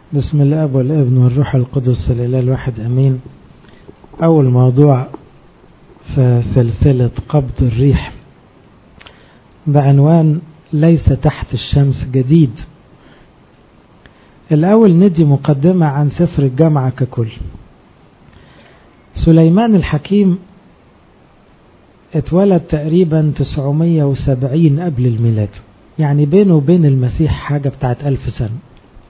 بسم الاب والابن والروح القدس الاله الواحد امين اول موضوع في سلسله قبض الريح بعنوان ليس تحت الشمس جديد الاول ندي مقدمه عن سفر الجامعه ككل سليمان الحكيم اتولد تقريبا 970 قبل الميلاد يعني بينه وبين المسيح حاجة بتاعت ألف سنة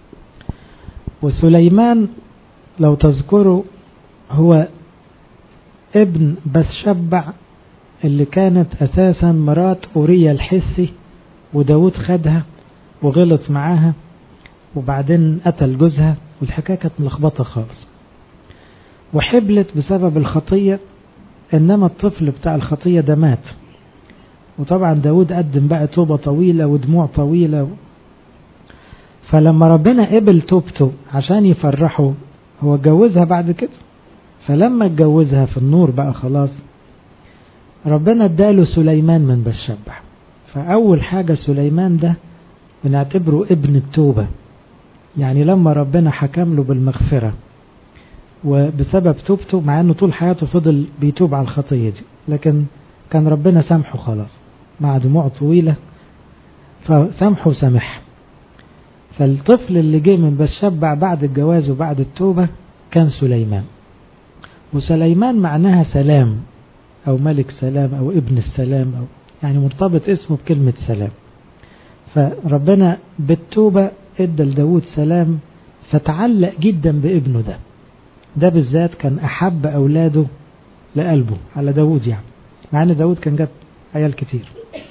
وسليمان لو تذكروا هو ابن بسشبع اللي كانت أساسا مرات أوريا الحسي وداود خدها وغلط معاها وبعدين قتل جوزها والحكاية كانت ملخبطة خالص وحبلت بسبب الخطية إنما الطفل بتاع الخطية ده مات وطبعا داود قدم بقى توبة طويلة ودموع طويلة فلما ربنا قبل توبته عشان يفرحه هو اتجوزها بعد كده فلما اتجوزها في النور بقى خلاص ربنا اداله سليمان من بشبح فأول حاجة سليمان ده بنعتبره ابن التوبة يعني لما ربنا حكم له بالمغفرة وبسبب توبته مع انه طول حياته فضل بيتوب على الخطية دي لكن كان ربنا سامحه خلاص مع دموع طويلة فسامحه وسامح فالطفل اللي جه من بشبع بعد الجواز وبعد التوبة كان سليمان وسليمان معناها سلام أو ملك سلام أو ابن السلام أو يعني مرتبط اسمه بكلمة سلام فربنا بالتوبة ادى لداود سلام فتعلق جدا بابنه ده ده بالذات كان أحب أولاده لقلبه على داود يعني مع ان داود كان جاب عيال كتير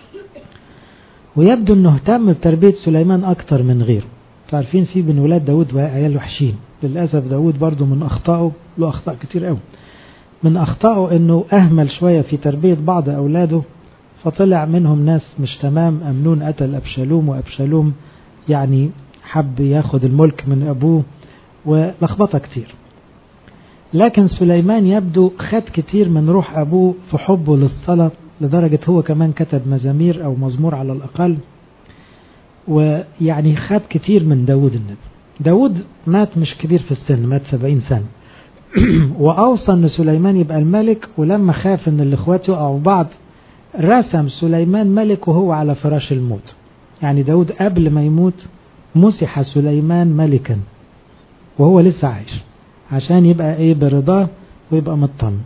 ويبدو انه اهتم بتربية سليمان اكتر من غيره عارفين في بين ولاد داود عيال وحشين للأسف داود برضو من أخطائه له أخطاء كتير قوي من أخطائه أنه أهمل شوية في تربية بعض أولاده فطلع منهم ناس مش تمام أمنون قتل أبشالوم وأبشالوم يعني حب ياخد الملك من أبوه ولخبطة كتير لكن سليمان يبدو خد كتير من روح أبوه في حبه للصلاة لدرجة هو كمان كتب مزامير أو مزمور على الأقل ويعني خد كتير من داود النبي داود مات مش كبير في السن مات سبعين سنة وأوصى أن سليمان يبقى الملك ولما خاف أن الإخوات يقعوا بعض رسم سليمان ملك وهو على فراش الموت يعني داود قبل ما يموت مسح سليمان ملكا وهو لسه عايش عشان يبقى ايه برضاه ويبقى مطمن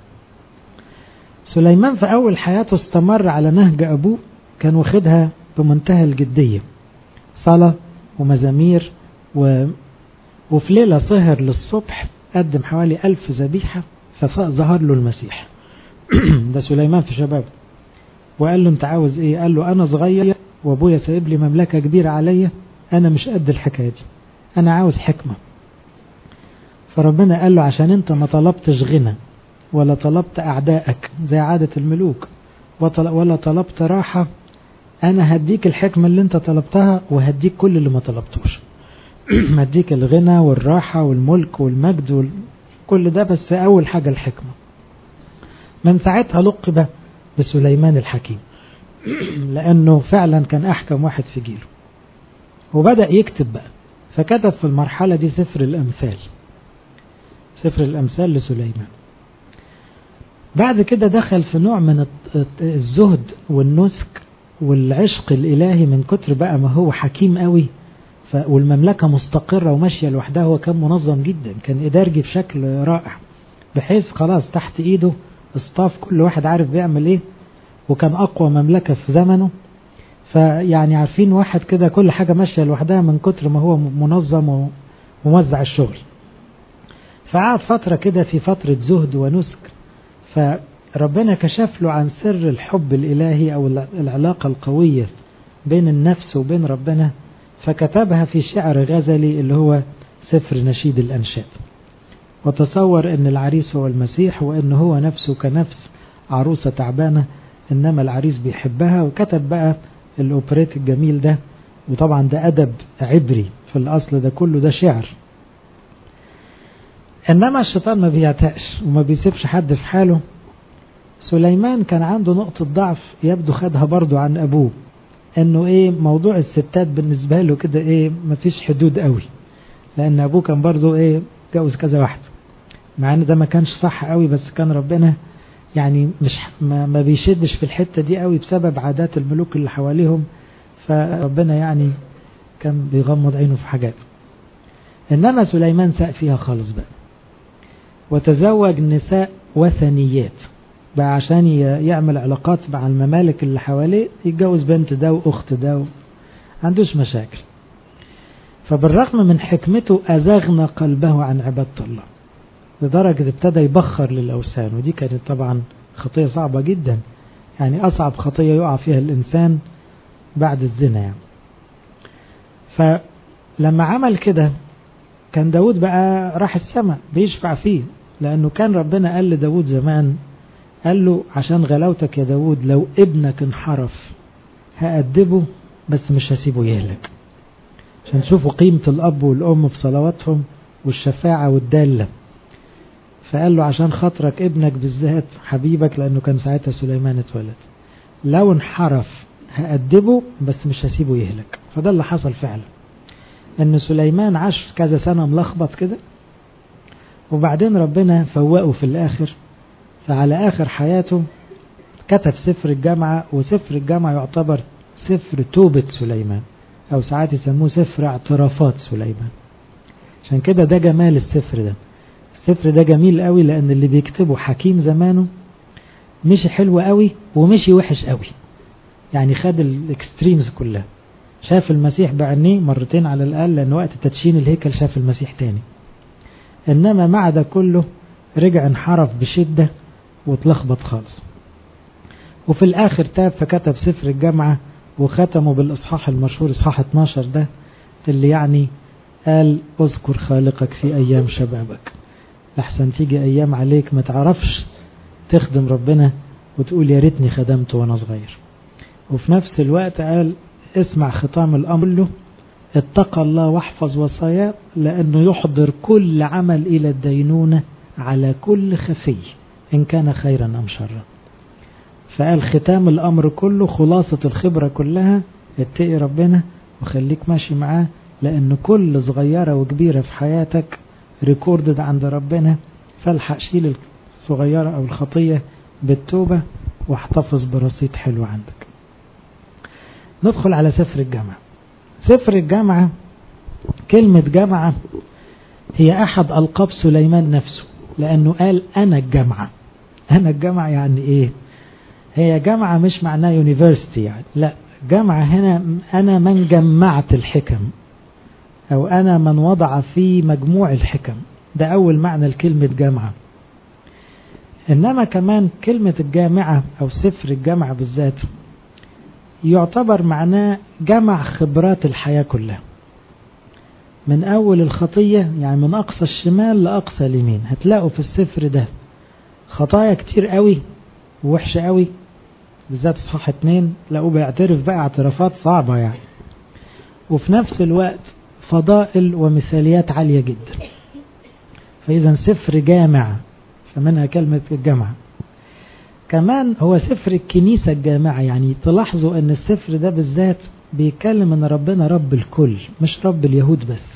سليمان في اول حياته استمر على نهج ابوه كان واخدها بمنتهى الجدية صلاة ومزامير و... وفي ليلة سهر للصبح قدم حوالي ألف ذبيحة فظهر له المسيح ده سليمان في شبابه وقال له انت عاوز ايه قال له انا صغير وابويا سايب لي مملكة كبيرة عليا انا مش قد الحكاية دي انا عاوز حكمة فربنا قال له عشان انت ما طلبتش غنى ولا طلبت اعدائك زي عادة الملوك ولا طلبت راحة انا هديك الحكمة اللي انت طلبتها وهديك كل اللي ما طلبتوش هديك الغنى والراحة والملك والمجد كل ده بس اول حاجة الحكمة من ساعتها لقب بسليمان الحكيم لانه فعلا كان احكم واحد في جيله وبدأ يكتب بقى فكتب في المرحلة دي سفر الامثال سفر الأمثال لسليمان بعد كده دخل في نوع من الزهد والنسك والعشق الإلهي من كتر بقى ما هو حكيم قوي والمملكة مستقرة وماشية لوحدها هو كان منظم جدا كان إدارجي بشكل رائع بحيث خلاص تحت إيده اصطاف كل واحد عارف بيعمل إيه وكان أقوى مملكة في زمنه فيعني عارفين واحد كده كل حاجة ماشية لوحدها من كتر ما هو منظم وموزع الشغل فقعد فترة كده في فترة زهد ونسك فربنا كشف له عن سر الحب الإلهي أو العلاقة القوية بين النفس وبين ربنا فكتبها في شعر غزلي اللي هو سفر نشيد الأنشاد وتصور أن العريس هو المسيح وأن هو نفسه كنفس عروسة تعبانة إنما العريس بيحبها وكتب بقى الأوبريت الجميل ده وطبعا ده أدب عبري في الأصل ده كله ده شعر إنما الشيطان ما بيعتقش وما بيسيبش حد في حاله سليمان كان عنده نقطة ضعف يبدو خدها برضو عن أبوه إنه إيه موضوع الستات بالنسبة له كده إيه مفيش حدود قوي لأن أبوه كان برضه إيه جوز كذا واحدة مع إن ده ما كانش صح قوي بس كان ربنا يعني مش ما, ما بيشدش في الحتة دي قوي بسبب عادات الملوك اللي حواليهم فربنا يعني كان بيغمض عينه في حاجات إنما سليمان ساء فيها خالص بقى وتزوج نساء وثنيات بقى عشان يعمل علاقات مع الممالك اللي حواليه يتجوز بنت ده واخت ده و... عندوش مشاكل فبالرغم من حكمته أزغنا قلبه عن عبادة الله لدرجة ابتدى يبخر للأوثان ودي كانت طبعا خطية صعبة جدا يعني أصعب خطية يقع فيها الإنسان بعد الزنا يعني فلما عمل كده كان داود بقى راح السماء بيشفع فيه لأنه كان ربنا قال لداود زمان قال له عشان غلاوتك يا داود لو ابنك انحرف هأدبه بس مش هسيبه يهلك عشان تشوفوا قيمة الأب والأم في صلواتهم والشفاعة والدالة فقال له عشان خاطرك ابنك بالذات حبيبك لأنه كان ساعتها سليمان اتولد لو انحرف هأدبه بس مش هسيبه يهلك فده اللي حصل فعلا ان سليمان عاش كذا سنة ملخبط كده وبعدين ربنا فوقه في الآخر فعلى آخر حياته كتب سفر الجامعة وسفر الجامعة يعتبر سفر توبة سليمان أو ساعات يسموه سفر اعترافات سليمان عشان كده ده جمال السفر ده السفر ده جميل قوي لأن اللي بيكتبه حكيم زمانه مشي حلو قوي ومشي وحش قوي يعني خد الاكستريمز كلها شاف المسيح بعينيه مرتين على الأقل لأن وقت تدشين الهيكل شاف المسيح تاني إنما مع ده كله رجع انحرف بشدة واتلخبط خالص وفي الآخر تاب فكتب سفر الجامعة وختمه بالإصحاح المشهور إصحاح 12 ده اللي يعني قال اذكر خالقك في أيام شبابك لحسن تيجي أيام عليك ما تعرفش تخدم ربنا وتقول يا ريتني خدمته وأنا صغير وفي نفس الوقت قال اسمع ختام الأمر له اتقى الله واحفظ وصاياه لأنه يحضر كل عمل إلى الدينونة على كل خفي إن كان خيرا أم شرا فقال ختام الأمر كله خلاصة الخبرة كلها اتقي ربنا وخليك ماشي معاه لأن كل صغيرة وكبيرة في حياتك ريكوردد عند ربنا فالحق شيل الصغيرة أو الخطية بالتوبة واحتفظ برصيد حلو عندك ندخل على سفر الجامعة سفر الجامعة كلمة جامعة هي أحد ألقاب سليمان نفسه لأنه قال أنا الجامعة أنا الجامعة يعني إيه هي جامعة مش معناه يونيفرسيتي يعني لا جامعة هنا أنا من جمعت الحكم أو أنا من وضع في مجموع الحكم ده أول معنى لكلمة جامعة إنما كمان كلمة الجامعة أو سفر الجامعة بالذات يعتبر معناه جمع خبرات الحياة كلها من أول الخطية يعني من أقصى الشمال لأقصى اليمين هتلاقوا في السفر ده خطايا كتير قوي ووحشة قوي بالذات صحاح اتنين تلاقوه بيعترف بقى اعترافات صعبة يعني وفي نفس الوقت فضائل ومثاليات عالية جدا فإذا سفر جامع فمنها كلمة الجامعة كمان هو سفر الكنيسة الجامعة يعني تلاحظوا ان السفر ده بالذات بيتكلم ان ربنا رب الكل مش رب اليهود بس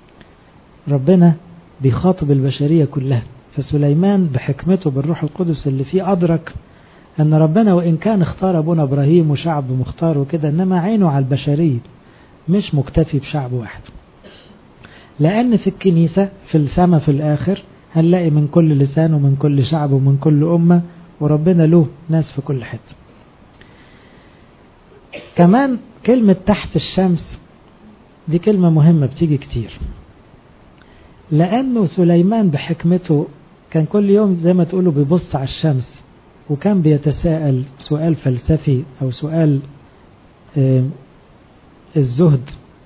ربنا بيخاطب البشرية كلها فسليمان بحكمته بالروح القدس اللي فيه أدرك أن ربنا وإن كان اختار أبونا إبراهيم وشعب مختار وكده إنما عينه على البشرية مش مكتفي بشعب واحد لأن في الكنيسة في السماء في الآخر هنلاقي من كل لسان ومن كل شعب ومن كل أمة وربنا له ناس في كل حتة كمان كلمة تحت الشمس دي كلمة مهمة بتيجي كتير لأنه سليمان بحكمته كان كل يوم زي ما تقولوا بيبص على الشمس وكان بيتساءل سؤال فلسفي أو سؤال آه الزهد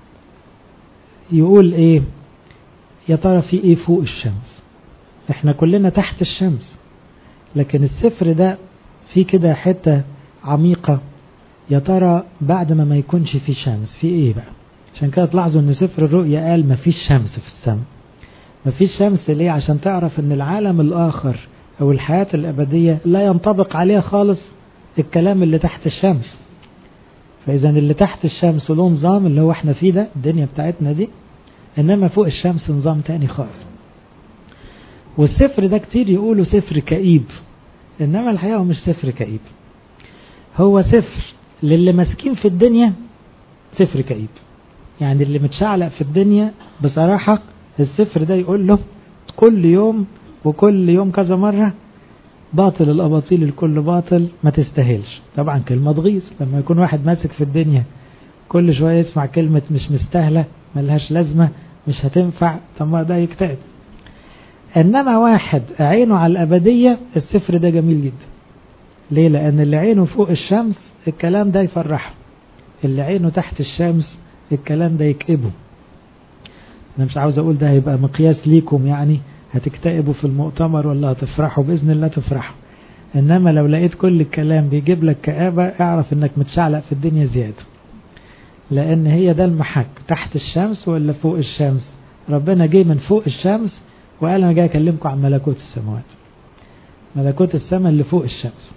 يقول ايه يا ترى في ايه فوق الشمس احنا كلنا تحت الشمس لكن السفر ده في كده حتة عميقة يا ترى بعد ما ما يكونش في شمس في ايه بقى عشان كده تلاحظوا ان سفر الرؤيا قال ما فيش شمس في السماء ما فيش شمس ليه عشان تعرف ان العالم الاخر او الحياة الابدية لا ينطبق عليها خالص الكلام اللي تحت الشمس فاذا اللي تحت الشمس له نظام اللي هو احنا فيه ده الدنيا بتاعتنا دي إنما فوق الشمس نظام تاني خالص والسفر ده كتير يقولوا سفر كئيب إنما الحقيقة هو مش سفر كئيب هو سفر للي ماسكين في الدنيا سفر كئيب يعني اللي متشعلق في الدنيا بصراحة السفر ده يقول له كل يوم وكل يوم كذا مرة باطل الأباطيل الكل باطل ما تستاهلش طبعا كلمة تغيظ لما يكون واحد ماسك في الدنيا كل شوية يسمع كلمة مش مستاهلة ملهاش لازمة مش هتنفع طب ما ده يكتئب إنما واحد عينه على الأبدية السفر ده جميل جدا ليه لأن اللي عينه فوق الشمس الكلام ده يفرحه اللي عينه تحت الشمس الكلام ده يكئبه أنا مش عاوز أقول ده هيبقى مقياس ليكم يعني هتكتئبوا في المؤتمر ولا هتفرحوا بإذن الله تفرحوا إنما لو لقيت كل الكلام بيجيب لك كآبة اعرف إنك متشعلق في الدنيا زيادة لأن هي ده المحك تحت الشمس ولا فوق الشمس ربنا جه من فوق الشمس وقال أنا جاي أكلمكم عن ملكوت السماوات ملكوت السماء اللي فوق الشمس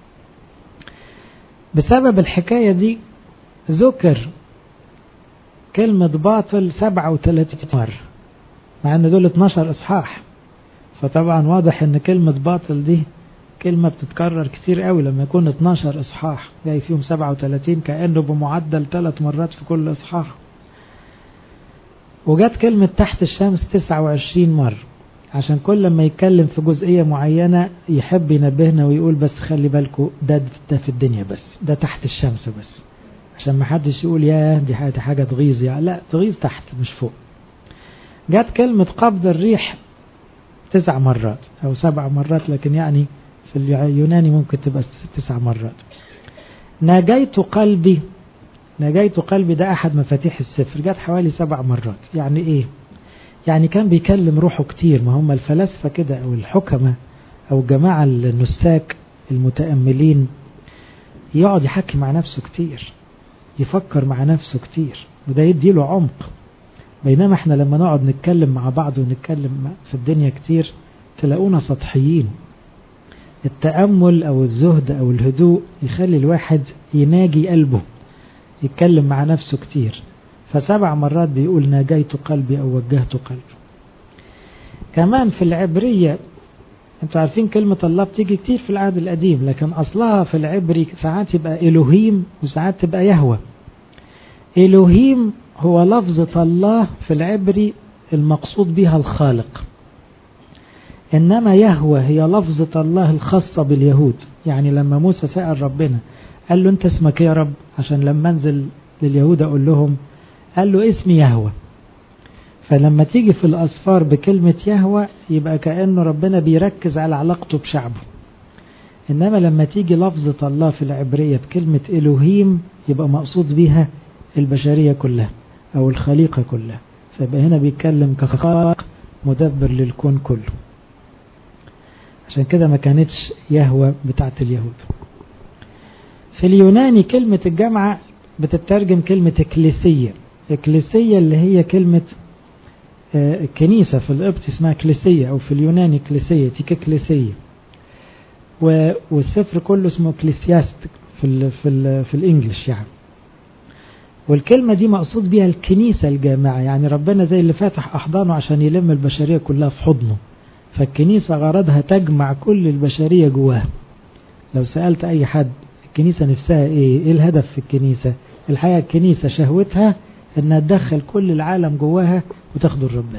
بسبب الحكاية دي ذكر كلمة باطل 37 مرة مع ان دول 12 اصحاح فطبعا واضح ان كلمة باطل دي كلمة بتتكرر كتير قوي لما يكون 12 اصحاح جاي فيهم 37 كأنه بمعدل ثلاث مرات في كل اصحاح وجت كلمة تحت الشمس 29 مرة عشان كل لما يتكلم في جزئية معينة يحب ينبهنا ويقول بس خلي بالكم ده, ده في الدنيا بس ده تحت الشمس بس عشان ما حدش يقول يا دي حاجة, حاجة تغيظ يعني لا تغيظ تحت مش فوق جت كلمة قبض الريح تسع مرات أو سبع مرات لكن يعني في اليوناني ممكن تبقى تسع مرات ناجيت قلبي ناجيت قلبي ده أحد مفاتيح السفر جت حوالي سبع مرات يعني إيه يعني كان بيكلم روحه كتير ما هم الفلاسفة كده أو الحكمة أو الجماعة النساك المتأملين يقعد يحكي مع نفسه كتير يفكر مع نفسه كتير وده يديله عمق بينما احنا لما نقعد نتكلم مع بعض ونتكلم في الدنيا كتير تلاقونا سطحيين التأمل أو الزهد أو الهدوء يخلي الواحد يناجي قلبه يتكلم مع نفسه كتير فسبع مرات بيقول ناجيت قلبي أو وجهت قلبي كمان في العبرية انتوا عارفين كلمة الله بتيجي كتير في العهد القديم لكن أصلها في العبري ساعات يبقى إلهيم وساعات تبقى يهوى إلهيم هو لفظة الله في العبري المقصود بها الخالق إنما يهوى هي لفظة الله الخاصة باليهود يعني لما موسى سأل ربنا قال له أنت اسمك يا رب عشان لما انزل لليهود أقول لهم قال له اسمي يهوى فلما تيجي في الأصفار بكلمة يهوى يبقى كأنه ربنا بيركز على علاقته بشعبه إنما لما تيجي لفظة الله في العبرية بكلمة إلهيم يبقى مقصود بها البشرية كلها أو الخليقة كلها فيبقى هنا بيتكلم كخالق مدبر للكون كله عشان كده ما كانتش يهوى بتاعت اليهود في اليوناني كلمة الجامعة بتترجم كلمة اكليسية اكليسية اللي هي كلمة كنيسة في القبط اسمها كليسية أو في اليوناني كليسية تيك كليسية والسفر كله اسمه كليسياستك في ال في ال في الانجليش يعني والكلمة دي مقصود بيها الكنيسة الجامعة يعني ربنا زي اللي فاتح أحضانه عشان يلم البشرية كلها في حضنه فالكنيسة غرضها تجمع كل البشرية جواها لو سألت أي حد الكنيسة نفسها إيه إيه الهدف في الكنيسة الحقيقة الكنيسة شهوتها إنها تدخل كل العالم جواها وتاخد ربنا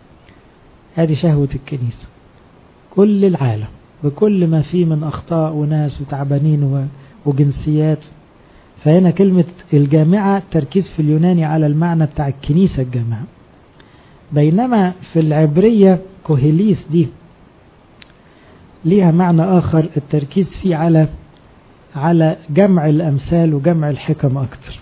هذه شهوة الكنيسة كل العالم بكل ما فيه من أخطاء وناس وتعبانين وجنسيات فهنا كلمة الجامعة تركيز في اليوناني على المعنى بتاع الكنيسة الجامعة بينما في العبرية كوهيليس دي ليها معنى آخر التركيز فيه على على جمع الأمثال وجمع الحكم أكتر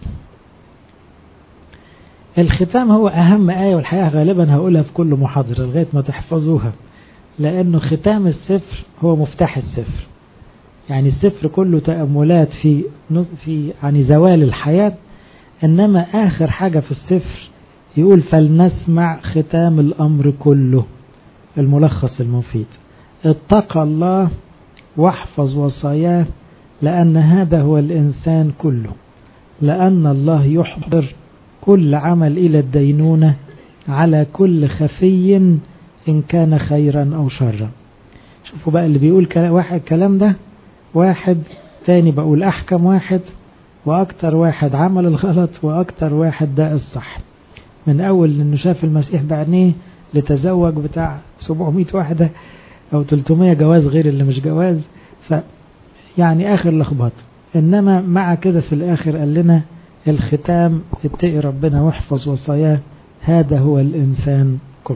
الختام هو أهم آية والحقيقة غالبا هقولها في كل محاضرة لغاية ما تحفظوها لأنه ختام السفر هو مفتاح السفر يعني السفر كله تأملات في في عن زوال الحياة إنما آخر حاجة في السفر يقول فلنسمع ختام الأمر كله الملخص المفيد اتقى الله واحفظ وصاياه لأن هذا هو الإنسان كله لأن الله يحضر كل عمل إلى الدينونة على كل خفي إن كان خيرا أو شرا شوفوا بقى اللي بيقول واحد الكلام ده واحد تاني بقول أحكم واحد وأكتر واحد عمل الغلط وأكتر واحد ده الصح من أول إنه شاف المسيح بعينيه لتزوج بتاع 700 واحدة أو 300 جواز غير اللي مش جواز ف يعني آخر لخبط إنما مع كده في الآخر قال لنا الختام اتقي ربنا واحفظ وصاياه هذا هو الإنسان كله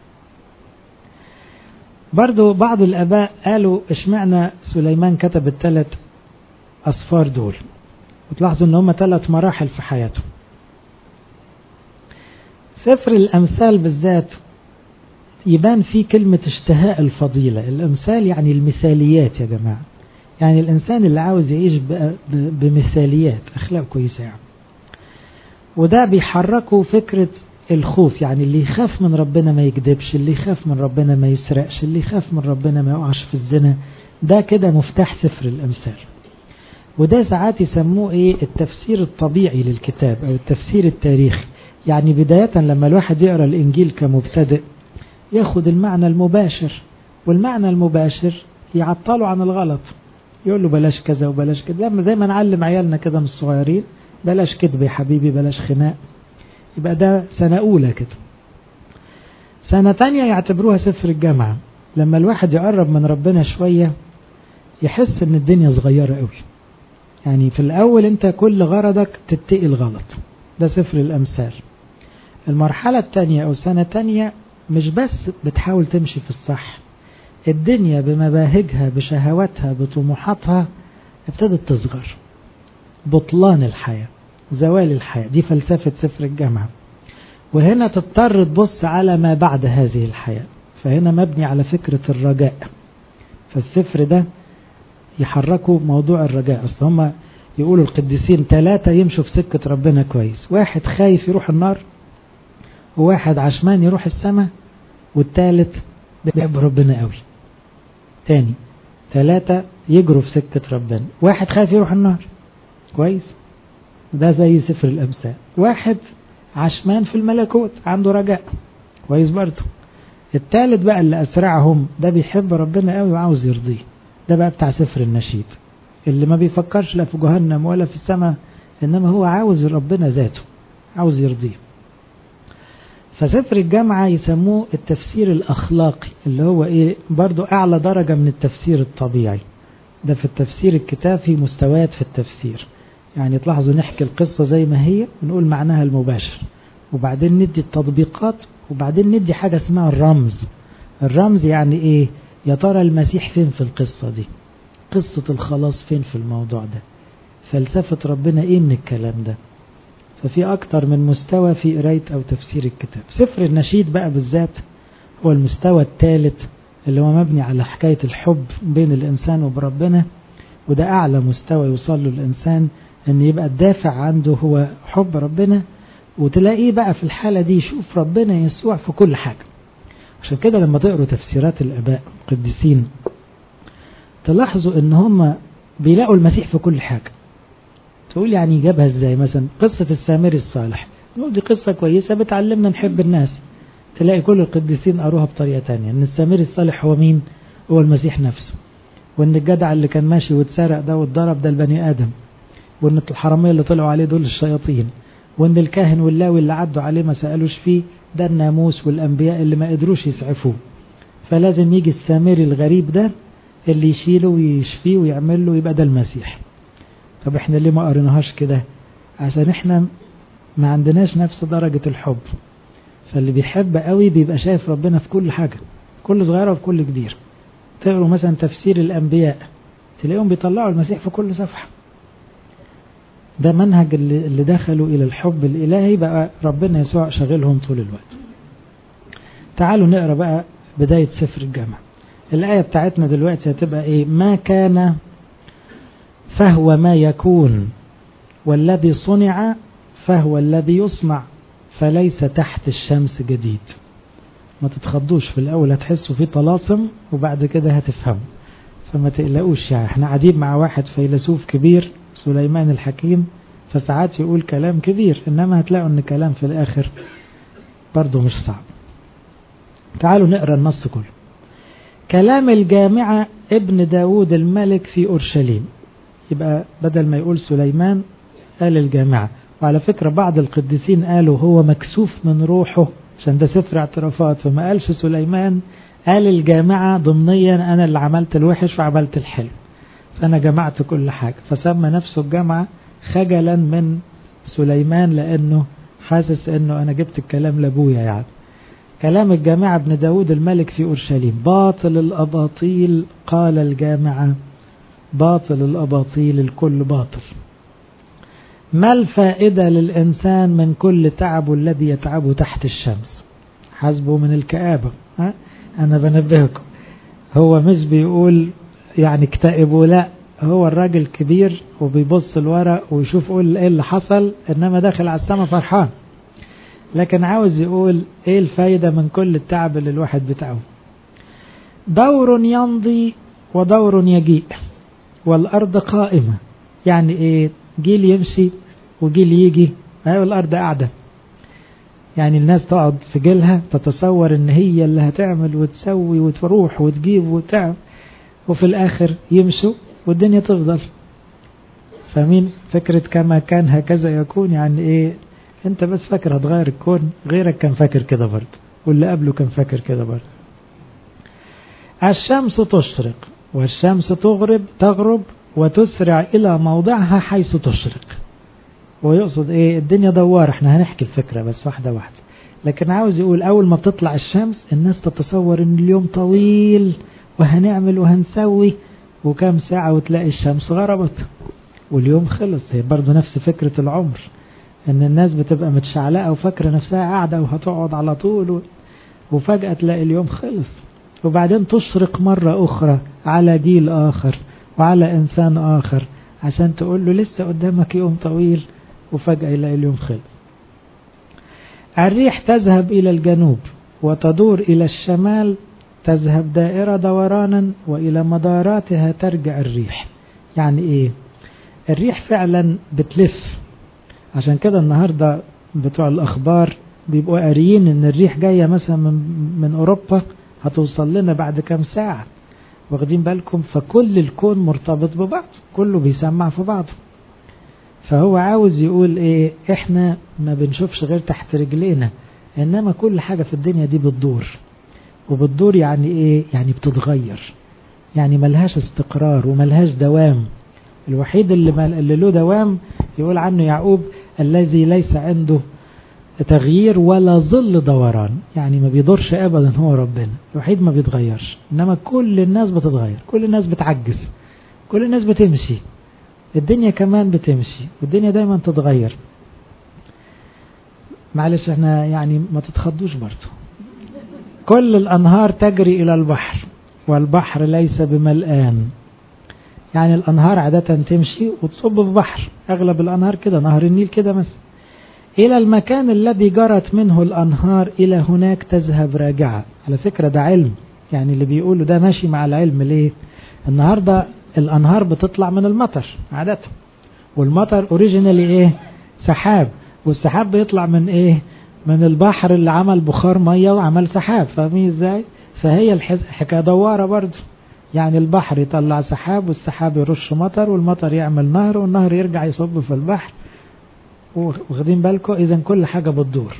برضو بعض الآباء قالوا اشمعنى سليمان كتب الثلاث أصفار دول وتلاحظوا ان هم ثلاث مراحل في حياته سفر الأمثال بالذات يبان فيه كلمة اشتهاء الفضيلة الأمثال يعني المثاليات يا جماعة يعني الإنسان اللي عاوز يعيش بمثاليات أخلاق كويسة يعني وده بيحركه فكرة الخوف يعني اللي يخاف من ربنا ما يكذبش اللي يخاف من ربنا ما يسرقش اللي يخاف من ربنا ما يقعش في الزنا ده كده مفتاح سفر الأمثال وده ساعات يسموه ايه التفسير الطبيعي للكتاب او التفسير التاريخي يعني بداية لما الواحد يقرأ الانجيل كمبتدئ ياخد المعنى المباشر والمعنى المباشر يعطله عن الغلط يقول له بلاش كذا وبلاش كذا لما زي ما نعلم عيالنا كده من الصغيرين بلاش كذب يا حبيبي بلاش خناق يبقى ده سنة أولى كده سنة تانية يعتبروها سفر الجامعة لما الواحد يقرب من ربنا شوية يحس ان الدنيا صغيرة قوي يعني في الأول أنت كل غرضك تتقي الغلط ده سفر الأمثال المرحلة الثانية أو سنة تانية مش بس بتحاول تمشي في الصح الدنيا بمباهجها بشهواتها بطموحاتها ابتدت تصغر بطلان الحياة زوال الحياة دي فلسفة سفر الجامعة وهنا تضطر تبص على ما بعد هذه الحياة فهنا مبني على فكرة الرجاء فالسفر ده يحركوا موضوع الرجاء اصل هم يقولوا القديسين ثلاثة يمشوا في سكة ربنا كويس واحد خايف يروح النار وواحد عشمان يروح السماء والثالث بيحب ربنا قوي تاني ثلاثة يجروا في سكة ربنا واحد خايف يروح النار كويس ده زي سفر الأمثال واحد عشمان في الملكوت عنده رجاء كويس برضه الثالث بقى اللي أسرعهم ده بيحب ربنا قوي وعاوز يرضيه ده بقى بتاع سفر النشيد اللي ما بيفكرش لا في جهنم ولا في السماء إنما هو عاوز ربنا ذاته عاوز يرضيه فسفر الجامعة يسموه التفسير الأخلاقي اللي هو إيه برضو أعلى درجة من التفسير الطبيعي ده في التفسير الكتاب في مستويات في التفسير يعني تلاحظوا نحكي القصة زي ما هي ونقول معناها المباشر وبعدين ندي التطبيقات وبعدين ندي حاجة اسمها الرمز الرمز يعني ايه يا ترى المسيح فين في القصة دي قصة الخلاص فين في الموضوع ده فلسفة ربنا ايه من الكلام ده ففي اكتر من مستوى في قراية او تفسير الكتاب سفر النشيد بقى بالذات هو المستوى الثالث اللي هو مبني على حكاية الحب بين الانسان وبربنا وده اعلى مستوى يوصل له الانسان ان يبقى الدافع عنده هو حب ربنا وتلاقيه بقى في الحالة دي يشوف ربنا يسوع في كل حاجة عشان كده لما تقروا تفسيرات الآباء القديسين تلاحظوا ان هم بيلاقوا المسيح في كل حاجة تقول يعني جابها ازاي مثلا قصة السامري الصالح نقول دي قصة كويسة بتعلمنا نحب الناس تلاقي كل القديسين قروها بطريقة تانية ان السامري الصالح هو مين هو المسيح نفسه وان الجدع اللي كان ماشي واتسرق ده واتضرب ده البني ادم وان الحرامية اللي طلعوا عليه دول الشياطين وان الكاهن واللاوي اللي عدوا عليه ما سألوش فيه ده الناموس والانبياء اللي ما قدروش يسعفوه فلازم يجي السامري الغريب ده اللي يشيله ويشفيه ويعمل له يبقى ده المسيح طب احنا ليه ما قريناهاش كده عشان احنا ما عندناش نفس درجة الحب فاللي بيحب قوي بيبقى شايف ربنا في كل حاجة كل صغيرة وفي كل كبير تقروا مثلا تفسير الأنبياء تلاقيهم بيطلعوا المسيح في كل صفحة ده منهج اللي, اللي دخلوا إلى الحب الإلهي بقى ربنا يسوع شغلهم طول الوقت تعالوا نقرأ بقى بداية سفر الجامع الآية بتاعتنا دلوقتي هتبقى إيه ما كان فهو ما يكون والذي صنع فهو الذي يصنع فليس تحت الشمس جديد ما تتخضوش في الأول هتحسوا في طلاسم وبعد كده هتفهموا فما تقلقوش يعني احنا قاعدين مع واحد فيلسوف كبير سليمان الحكيم فساعات يقول كلام كبير انما هتلاقوا ان كلام في الاخر برضه مش صعب تعالوا نقرأ النص كله كلام الجامعة ابن داود الملك في أورشليم يبقى بدل ما يقول سليمان قال الجامعة وعلى فكرة بعض القديسين قالوا هو مكسوف من روحه عشان ده سفر اعترافات فما قالش سليمان قال الجامعة ضمنيا أنا اللي عملت الوحش وعملت الحلو فأنا جمعت كل حاجة فسمى نفسه الجامعة خجلا من سليمان لأنه حاسس أنه أنا جبت الكلام لأبويا يعني كلام الجامعة ابن داود الملك في أورشليم باطل الأباطيل قال الجامعة باطل الأباطيل الكل باطل ما الفائدة للإنسان من كل تعب الذي يتعبه تحت الشمس حسبه من الكآبة ها؟ أنا بنبهكم هو مش بيقول يعني اكتئبوا لا هو الراجل كبير وبيبص الورق ويشوف ايه اللي حصل انما داخل على السما فرحان لكن عاوز يقول ايه الفايدة من كل التعب اللي الواحد بتاعه دور يمضي ودور يجيء والارض قائمة يعني ايه جيل يمشي وجيل يجي ايوه الارض قاعدة يعني الناس تقعد في جيلها تتصور ان هي اللي هتعمل وتسوي وتروح وتجيب وتعمل وفي الاخر يمشوا والدنيا تفضل فمين فكرة كما كان هكذا يكون يعني ايه انت بس فاكر هتغير الكون غيرك كان فاكر كده برضه واللي قبله كان فاكر كده برضه الشمس تشرق والشمس تغرب تغرب وتسرع الى موضعها حيث تشرق ويقصد ايه الدنيا دوار احنا هنحكي الفكرة بس واحدة واحدة لكن عاوز يقول اول ما بتطلع الشمس الناس تتصور ان اليوم طويل وهنعمل وهنسوي وكم ساعة وتلاقي الشمس غربت واليوم خلص هي برضو نفس فكرة العمر ان الناس بتبقى متشعلقة وفاكرة نفسها قاعدة وهتقعد على طول وفجأة تلاقي اليوم خلص وبعدين تشرق مرة أخرى على جيل آخر وعلى إنسان آخر عشان تقول له لسه قدامك يوم طويل وفجأة يلاقي اليوم خلص الريح تذهب إلى الجنوب وتدور إلى الشمال تذهب دائرة دورانا وإلى مداراتها ترجع الريح يعني إيه الريح فعلا بتلف عشان كده النهاردة بتوع الأخبار بيبقوا قاريين إن الريح جاية مثلا من, من أوروبا هتوصل لنا بعد كام ساعة واخدين بالكم فكل الكون مرتبط ببعض كله بيسمع في بعضه فهو عاوز يقول ايه احنا ما بنشوفش غير تحت رجلينا انما كل حاجة في الدنيا دي بتدور وبتدور يعني ايه يعني بتتغير يعني ملهاش استقرار وملهاش دوام الوحيد اللي, مل... اللي له دوام يقول عنه يعقوب الذي ليس عنده تغيير ولا ظل دوران يعني ما بيدورش ابدا هو ربنا الوحيد ما بيتغيرش انما كل الناس بتتغير كل الناس بتعجز كل الناس بتمشي الدنيا كمان بتمشي والدنيا دايما تتغير معلش احنا يعني ما تتخضوش برضه كل الأنهار تجري إلى البحر والبحر ليس بملآن يعني الأنهار عادة تمشي وتصب في بحر أغلب الأنهار كده نهر النيل كده مثلا إلى المكان الذي جرت منه الأنهار إلى هناك تذهب راجعة على فكرة ده علم يعني اللي بيقوله ده ماشي مع العلم ليه النهاردة الأنهار بتطلع من المطر عادة والمطر اوريجينالي ايه سحاب والسحاب بيطلع من ايه من البحر اللي عمل بخار مية وعمل سحاب فاهمين ازاي فهي الحكاية دوارة برضه يعني البحر يطلع سحاب والسحاب يرش مطر والمطر يعمل نهر والنهر يرجع يصب في البحر واخدين بالكم اذا كل حاجة بتدور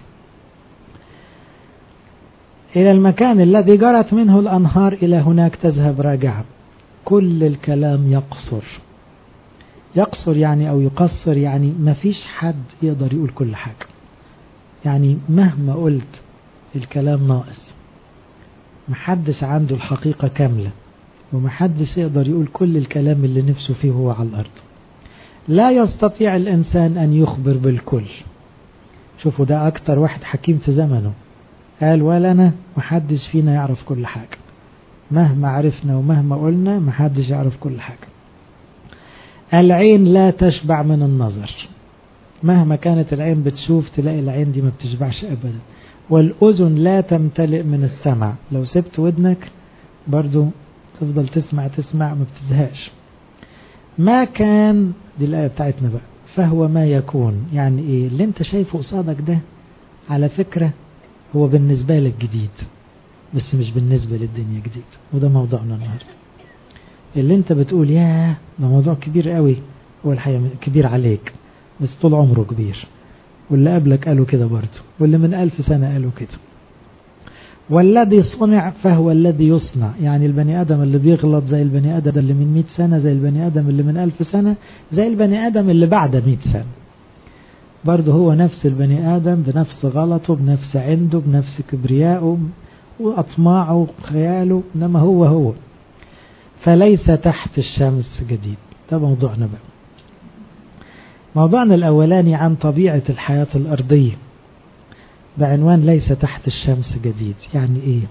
إلى المكان الذي جرت منه الأنهار إلى هناك تذهب راجعة كل الكلام يقصر يقصر يعني أو يقصر يعني ما فيش حد يقدر يقول كل حاجة يعني مهما قلت الكلام ناقص محدش عنده الحقيقة كاملة ومحدش يقدر يقول كل الكلام اللي نفسه فيه هو على الأرض لا يستطيع الإنسان أن يخبر بالكل شوفوا ده أكتر واحد حكيم في زمنه قال ولنا محدش فينا يعرف كل حاجة مهما عرفنا ومهما قلنا محدش يعرف كل حاجة العين لا تشبع من النظر مهما كانت العين بتشوف تلاقي العين دي ما بتشبعش أبدا والأذن لا تمتلئ من السمع لو سبت ودنك برضو تفضل تسمع تسمع ما بتزهقش ما كان دي الآية بتاعتنا بقى فهو ما يكون يعني ايه اللي انت شايفه قصادك ده على فكرة هو بالنسبة لك جديد بس مش بالنسبة للدنيا جديد وده موضوعنا النهاردة اللي انت بتقول ياه ده موضوع كبير قوي هو الحقيقة كبير عليك بس طول عمره كبير واللي قبلك قالوا كده برضه واللي من ألف سنة قالوا كده والذي صنع فهو الذي يصنع يعني البني آدم اللي بيغلط زي البني آدم اللي من 100 سنة زي البني آدم اللي من ألف سنة زي البني آدم اللي بعد 100 سنة برضه هو نفس البني آدم بنفس غلطه بنفس عنده بنفس كبريائه وأطماعه وخياله إنما هو هو فليس تحت الشمس جديد ده موضوعنا بقى موضوعنا الأولاني عن طبيعة الحياة الأرضية بعنوان ليس تحت الشمس جديد يعني إيه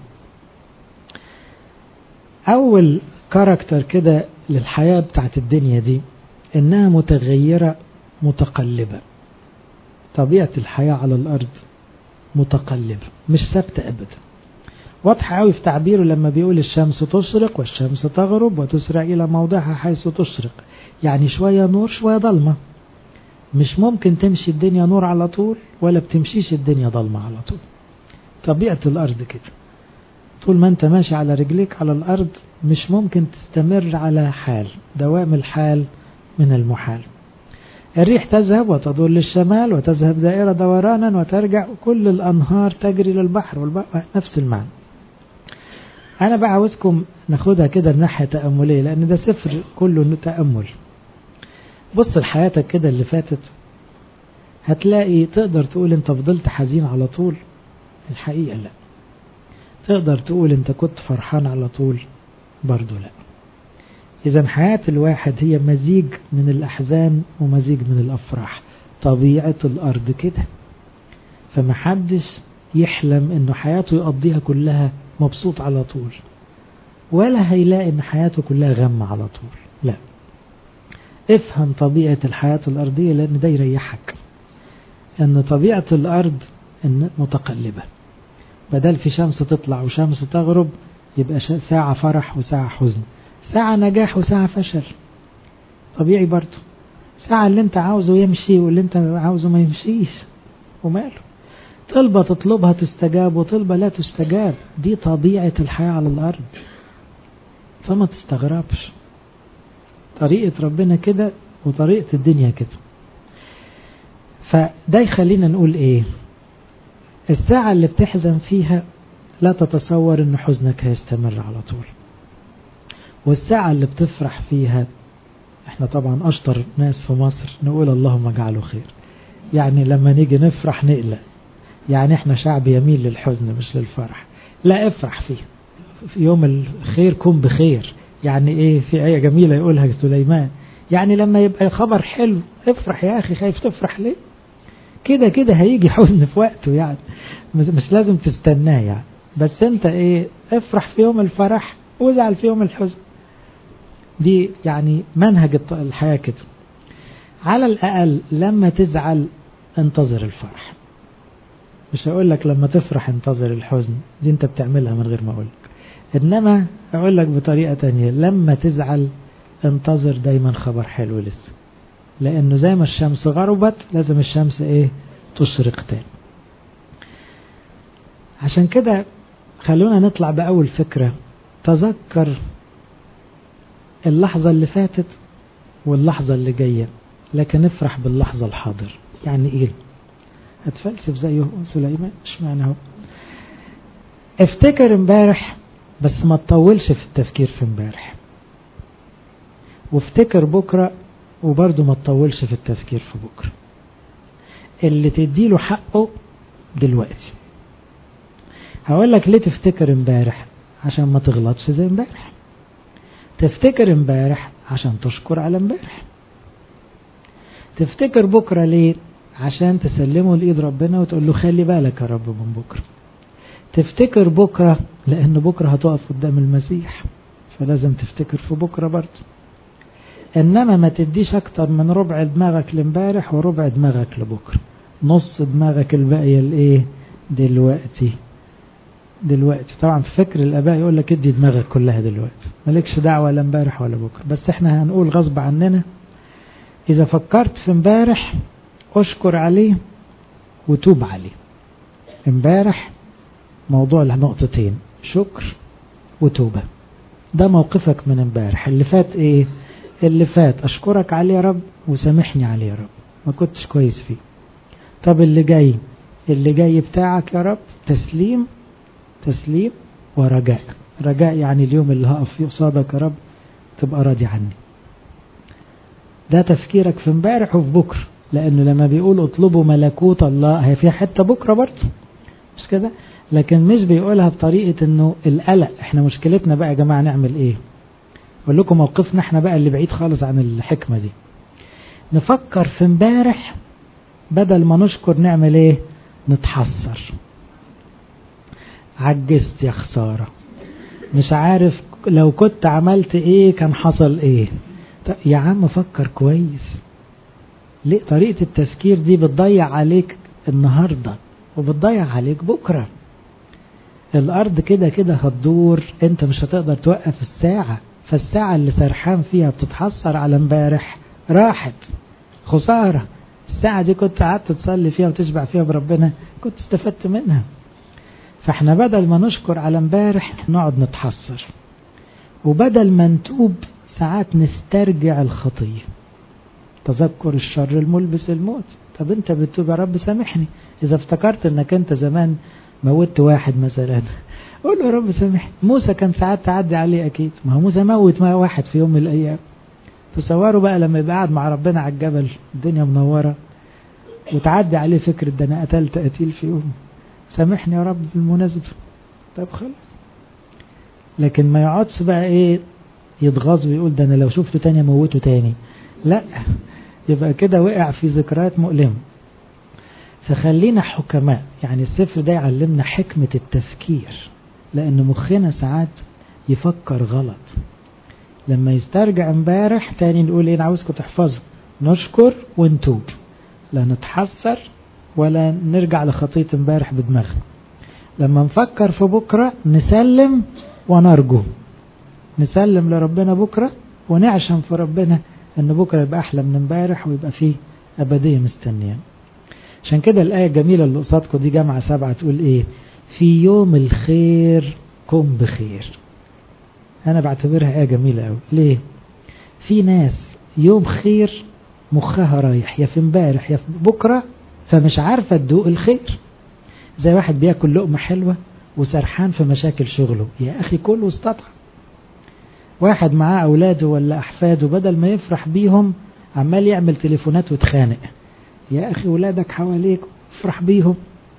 أول كاركتر كده للحياة بتاعت الدنيا دي إنها متغيرة متقلبة طبيعة الحياة على الأرض متقلبة مش ثابتة أبدا واضح قوي في تعبيره لما بيقول الشمس تشرق والشمس تغرب وتسرع إلى موضعها حيث تشرق يعني شوية نور شوية ضلمة مش ممكن تمشي الدنيا نور على طول ولا بتمشيش الدنيا ضلمة على طول طبيعة الأرض كده طول ما انت ماشي على رجليك على الأرض مش ممكن تستمر على حال دوام الحال من المحال الريح تذهب وتدور للشمال وتذهب دائرة دورانا وترجع كل الأنهار تجري للبحر والبحر نفس المعنى أنا بقى عاوزكم ناخدها كده الناحية تأملية لأن ده سفر كله تأمل بص لحياتك كده اللي فاتت هتلاقي تقدر تقول انت فضلت حزين على طول الحقيقة لا تقدر تقول انت كنت فرحان على طول برضو لا إذا حياة الواحد هي مزيج من الأحزان ومزيج من الأفراح طبيعة الأرض كده فمحدش يحلم إنه حياته يقضيها كلها مبسوط على طول ولا هيلاقي إن حياته كلها غم على طول لا افهم طبيعة الحياة الأرضية لأن ده يريحك أن طبيعة الأرض إن متقلبة بدل في شمس تطلع وشمس تغرب يبقى ساعة فرح وساعة حزن ساعة نجاح وساعة فشل طبيعي برضه ساعة اللي انت عاوزه يمشي واللي انت عاوزه ما يمشيش وماله طلبة تطلبها تستجاب وطلبة لا تستجاب دي طبيعة الحياة على الأرض فما تستغربش طريقة ربنا كده وطريقة الدنيا كده فده يخلينا نقول ايه الساعة اللي بتحزن فيها لا تتصور ان حزنك هيستمر على طول والساعة اللي بتفرح فيها احنا طبعا اشطر ناس في مصر نقول اللهم اجعله خير يعني لما نيجي نفرح نقلق يعني احنا شعب يميل للحزن مش للفرح لا افرح فيه في يوم الخير كن بخير يعني ايه في آية جميلة يقولها سليمان يعني لما يبقى خبر حلو افرح يا اخي خايف تفرح ليه كده كده هيجي حزن في وقته يعني مش لازم تستناه يعني بس انت ايه افرح في يوم الفرح وازعل في يوم الحزن دي يعني منهج الحياة كده على الأقل لما تزعل انتظر الفرح مش هقول لك لما تفرح انتظر الحزن دي انت بتعملها من غير ما اقول لك انما اقول لك بطريقة تانية لما تزعل انتظر دايما خبر حلو لسه لانه زي ما الشمس غربت لازم الشمس ايه تشرق تاني عشان كده خلونا نطلع بأول فكرة تذكر اللحظة اللي فاتت واللحظة اللي جاية لكن افرح باللحظة الحاضر يعني ايه هتفلسف زيه سليمان مش معنى هو افتكر امبارح بس ما تطولش في التفكير في امبارح وافتكر بكرة وبرضه ما تطولش في التفكير في بكرة اللي تديله حقه دلوقتي هقول لك ليه تفتكر امبارح عشان ما تغلطش زي امبارح تفتكر امبارح عشان تشكر على امبارح تفتكر بكرة ليه عشان تسلمه لإيد ربنا وتقول له خلي بالك يا رب من بكرة تفتكر بكرة لأن بكرة هتقف قدام المسيح فلازم تفتكر في بكرة برضه إنما ما تديش أكتر من ربع دماغك لامبارح وربع دماغك لبكرة نص دماغك الباقية لإيه دلوقتي دلوقتي طبعا في فكر الآباء يقول لك ادي دماغك كلها دلوقتي مالكش دعوة لا امبارح ولا بكرة بس احنا هنقول غصب عننا إذا فكرت في امبارح اشكر عليه وتوب عليه امبارح موضوع النقطتين شكر وتوبة ده موقفك من امبارح اللي فات ايه اللي فات اشكرك عليه يا رب وسامحني عليه يا رب ما كنتش كويس فيه طب اللي جاي اللي جاي بتاعك يا رب تسليم تسليم ورجاء رجاء يعني اليوم اللي هقف فيه قصادك يا رب تبقى راضي عني ده تفكيرك في امبارح وفي بكره لانه لما بيقول اطلبوا ملكوت الله هي فيها حته بكره برضه مش كده لكن مش بيقولها بطريقه انه القلق احنا مشكلتنا بقى يا جماعه نعمل ايه اقول لكم موقفنا احنا بقى اللي بعيد خالص عن الحكمه دي نفكر في امبارح بدل ما نشكر نعمل ايه نتحسر عجزت يا خساره مش عارف لو كنت عملت ايه كان حصل ايه يا عم فكر كويس ليه طريقة التفكير دي بتضيع عليك النهاردة وبتضيع عليك بكرة الأرض كده كده هتدور انت مش هتقدر توقف الساعة فالساعة اللي سرحان فيها بتتحسر على امبارح راحت خسارة الساعة دي كنت قعدت تصلي فيها وتشبع فيها بربنا كنت استفدت منها فاحنا بدل ما نشكر على امبارح نقعد نتحسر وبدل ما نتوب ساعات نسترجع الخطية تذكر الشر الملبس الموت طب انت بتتوب يا رب سامحني اذا افتكرت انك انت زمان موتت واحد مثلا قول له يا رب سامحني موسى كان ساعات تعدي عليه اكيد ما هو موسى موت ما واحد في يوم من الايام تصوروا بقى لما يبقى قاعد مع ربنا على الجبل الدنيا منورة وتعدي عليه فكرة ده انا قتلت قتيل في يوم سامحني يا رب بالمناسبة طب خلاص لكن ما يقعدش بقى ايه يتغاظ ويقول ده انا لو شفته تاني اموته تاني لا يبقى كده وقع في ذكريات مؤلمة فخلينا حكماء يعني السفر ده يعلمنا حكمة التفكير لأن مخنا ساعات يفكر غلط لما يسترجع امبارح تاني نقول ايه انا عاوزكم تحفظوا نشكر ونتوب لا نتحسر ولا نرجع لخطية امبارح بدماغنا لما نفكر في بكرة نسلم ونرجو نسلم لربنا بكرة ونعشم في ربنا ان بكرة يبقى احلى من امبارح ويبقى فيه ابدية مستنية عشان كده الآية الجميلة اللي قصادكم دي جامعة سبعة تقول ايه في يوم الخير كن بخير انا بعتبرها آية جميلة قوي ليه في ناس يوم خير مخها رايح يا في امبارح يا في بكرة فمش عارفة تدوق الخير زي واحد بياكل لقمة حلوة وسرحان في مشاكل شغله يا أخي كله استطعم واحد معاه أولاده ولا أحفاده بدل ما يفرح بيهم عمال يعمل تليفونات وتخانق يا أخي ولادك حواليك افرح بيهم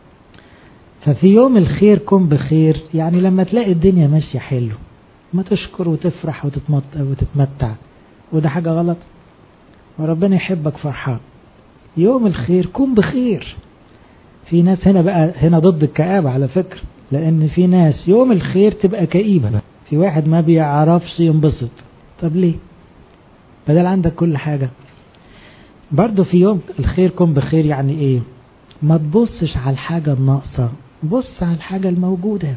ففي يوم الخير كن بخير يعني لما تلاقي الدنيا ماشية حلو ما تشكر وتفرح وتتمتع وده حاجة غلط وربنا يحبك فرحان يوم الخير كن بخير في ناس هنا بقى هنا ضد الكآبة على فكرة لأن في ناس يوم الخير تبقى كئيبة في واحد ما بيعرفش ينبسط طب ليه بدل عندك كل حاجة برضو في يوم الخير كن بخير يعني ايه ما تبصش على الحاجة الناقصة بص على الحاجة الموجودة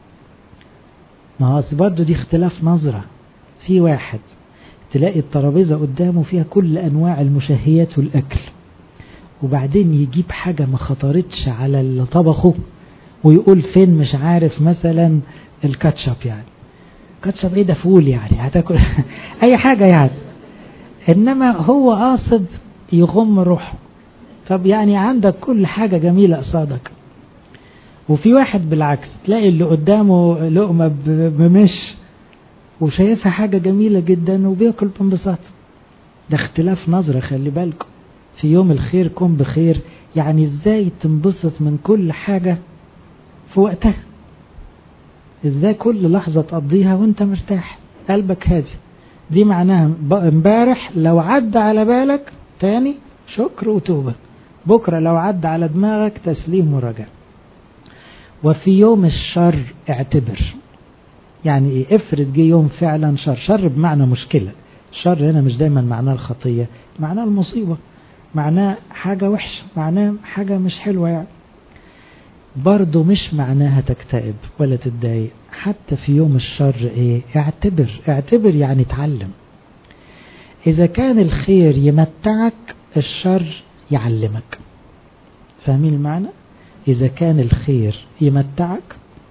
ما هو برضو دي اختلاف نظرة في واحد تلاقي الترابيزة قدامه فيها كل أنواع المشهيات والأكل وبعدين يجيب حاجة ما خطرتش على اللي طبخه ويقول فين مش عارف مثلا الكاتشب يعني كاتشب ايه ده فول يعني هتاكل اي حاجة يعني انما هو قاصد يغم روحه طب يعني عندك كل حاجة جميلة قصادك وفي واحد بالعكس تلاقي اللي قدامه لقمة بمش وشايفها حاجة جميلة جدا وبياكل بانبساط ده اختلاف نظرة خلي بالكم في يوم الخير كن بخير يعني ازاي تنبسط من كل حاجة في وقتها ازاي كل لحظة تقضيها وانت مرتاح قلبك هادي دي معناها امبارح لو عدى على بالك تاني شكر وتوبة بكرة لو عدى على دماغك تسليم ورجاء وفي يوم الشر اعتبر يعني ايه افرض جه يوم فعلا شر شر بمعنى مشكلة الشر هنا مش دايما معناه الخطية معناه المصيبة معناه حاجة وحشة معناه حاجة مش حلوة يعني برضه مش معناها تكتئب ولا تتضايق حتى في يوم الشر ايه اعتبر اعتبر يعني اتعلم اذا كان الخير يمتعك الشر يعلمك فاهمين المعنى اذا كان الخير يمتعك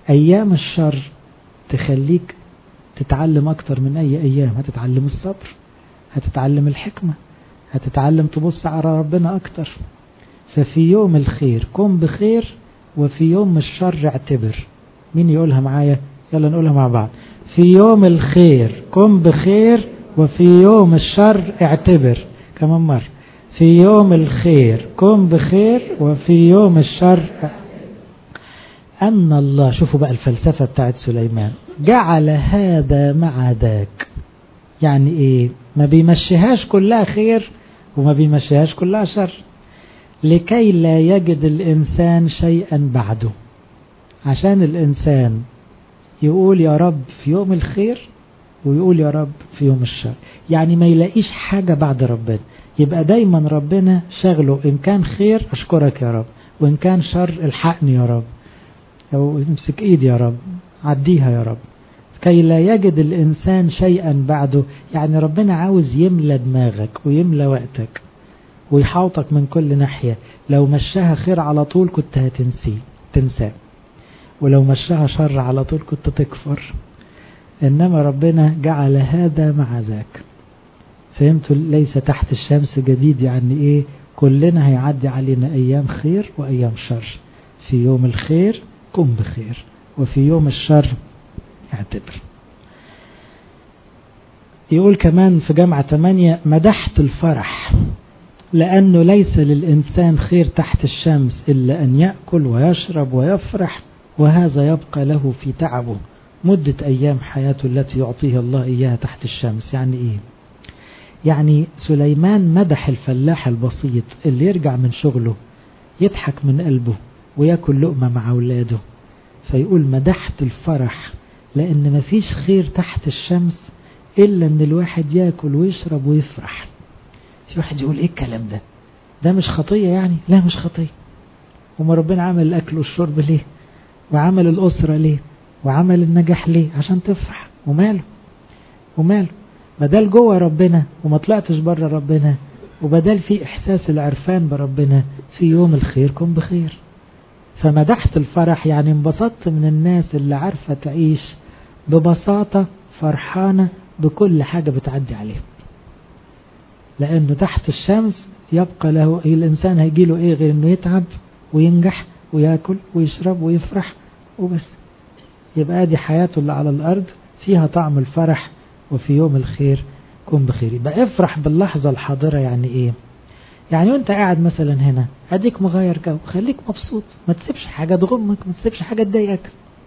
أيام الشر تخليك تتعلم أكتر من أي أيام هتتعلم الصبر هتتعلم الحكمة هتتعلم تبص على ربنا أكتر ففي يوم الخير كن بخير وفي يوم الشر اعتبر مين يقولها معايا يلا نقولها مع بعض في يوم الخير كن بخير وفي يوم الشر اعتبر كمان مرة في يوم الخير كن بخير وفي يوم الشر أن الله شوفوا بقى الفلسفة بتاعت سليمان جعل هذا مع ذاك يعني ايه ما بيمشيهاش كلها خير وما بيمشيهاش كلها شر لكي لا يجد الإنسان شيئا بعده عشان الإنسان يقول يا رب في يوم الخير ويقول يا رب في يوم الشر يعني ما يلاقيش حاجة بعد ربنا يبقى دايما ربنا شغله إن كان خير أشكرك يا رب وإن كان شر الحقني يا رب أو امسك إيدي يا رب عديها يا رب كي لا يجد الإنسان شيئا بعده يعني ربنا عاوز يملى دماغك ويملى وقتك ويحاوطك من كل ناحية لو مشاها خير على طول كنت هتنسيه تنساه ولو مشاها شر على طول كنت تكفر إنما ربنا جعل هذا مع ذاك فهمتوا ليس تحت الشمس جديد يعني إيه كلنا هيعدي علينا أيام خير وأيام شر في يوم الخير كن بخير وفي يوم الشر اعتبر يقول كمان في جامعة 8 مدحت الفرح لأنه ليس للإنسان خير تحت الشمس إلا أن يأكل ويشرب ويفرح وهذا يبقى له في تعبه مدة أيام حياته التي يعطيها الله إياها تحت الشمس يعني إيه يعني سليمان مدح الفلاح البسيط اللي يرجع من شغله يضحك من قلبه وياكل لقمة مع أولاده فيقول مدحت الفرح لأن مفيش خير تحت الشمس إلا أن الواحد ياكل ويشرب ويفرح في واحد يقول إيه الكلام ده ده مش خطية يعني لا مش خطية وما ربنا عمل الأكل والشرب ليه وعمل الأسرة ليه وعمل النجاح ليه عشان تفرح وماله وماله بدل جوه ربنا وما طلعتش بره ربنا وبدل في إحساس العرفان بربنا في يوم الخير كن بخير فمدحت الفرح يعني انبسطت من الناس اللي عارفة تعيش ببساطة فرحانة بكل حاجة بتعدي عليهم لأنه تحت الشمس يبقى له الإنسان هيجي له إيه غير إنه يتعب وينجح وياكل ويشرب ويفرح وبس يبقى دي حياته اللي على الأرض فيها طعم الفرح وفي يوم الخير كن بخير يبقى افرح باللحظة الحاضرة يعني إيه يعني وانت قاعد مثلا هنا اديك مغير جو خليك مبسوط ما تسيبش حاجة تغمك ما تسيبش حاجة تضايقك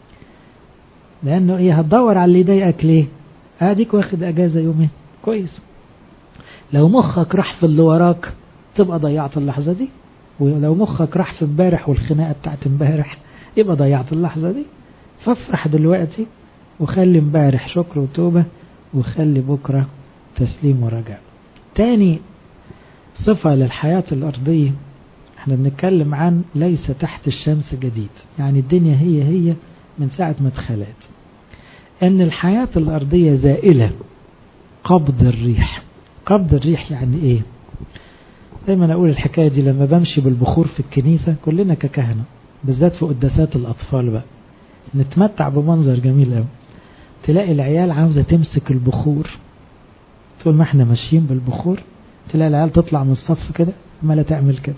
لانه ايه هتدور على اللي يضايقك ليه اديك واخد اجازة يومين كويس لو مخك راح في اللي وراك تبقى ضيعت اللحظة دي ولو مخك راح في امبارح والخناقة بتاعت امبارح يبقى ضيعت اللحظة دي فافرح دلوقتي وخلي امبارح شكر وتوبة وخلي بكرة تسليم ورجاء تاني صفة للحياة الأرضية احنا بنتكلم عن ليس تحت الشمس جديد يعني الدنيا هي هي من ساعة ما اتخلقت ان الحياة الأرضية زائلة قبض الريح قبض الريح يعني ايه دايما اقول الحكاية دي لما بمشي بالبخور في الكنيسة كلنا ككهنة بالذات في قداسات الأطفال بقى نتمتع بمنظر جميل قوي تلاقي العيال عاوزة تمسك البخور طول ما احنا ماشيين بالبخور تلاقي العيال تطلع من الصف كده عمالة تعمل كده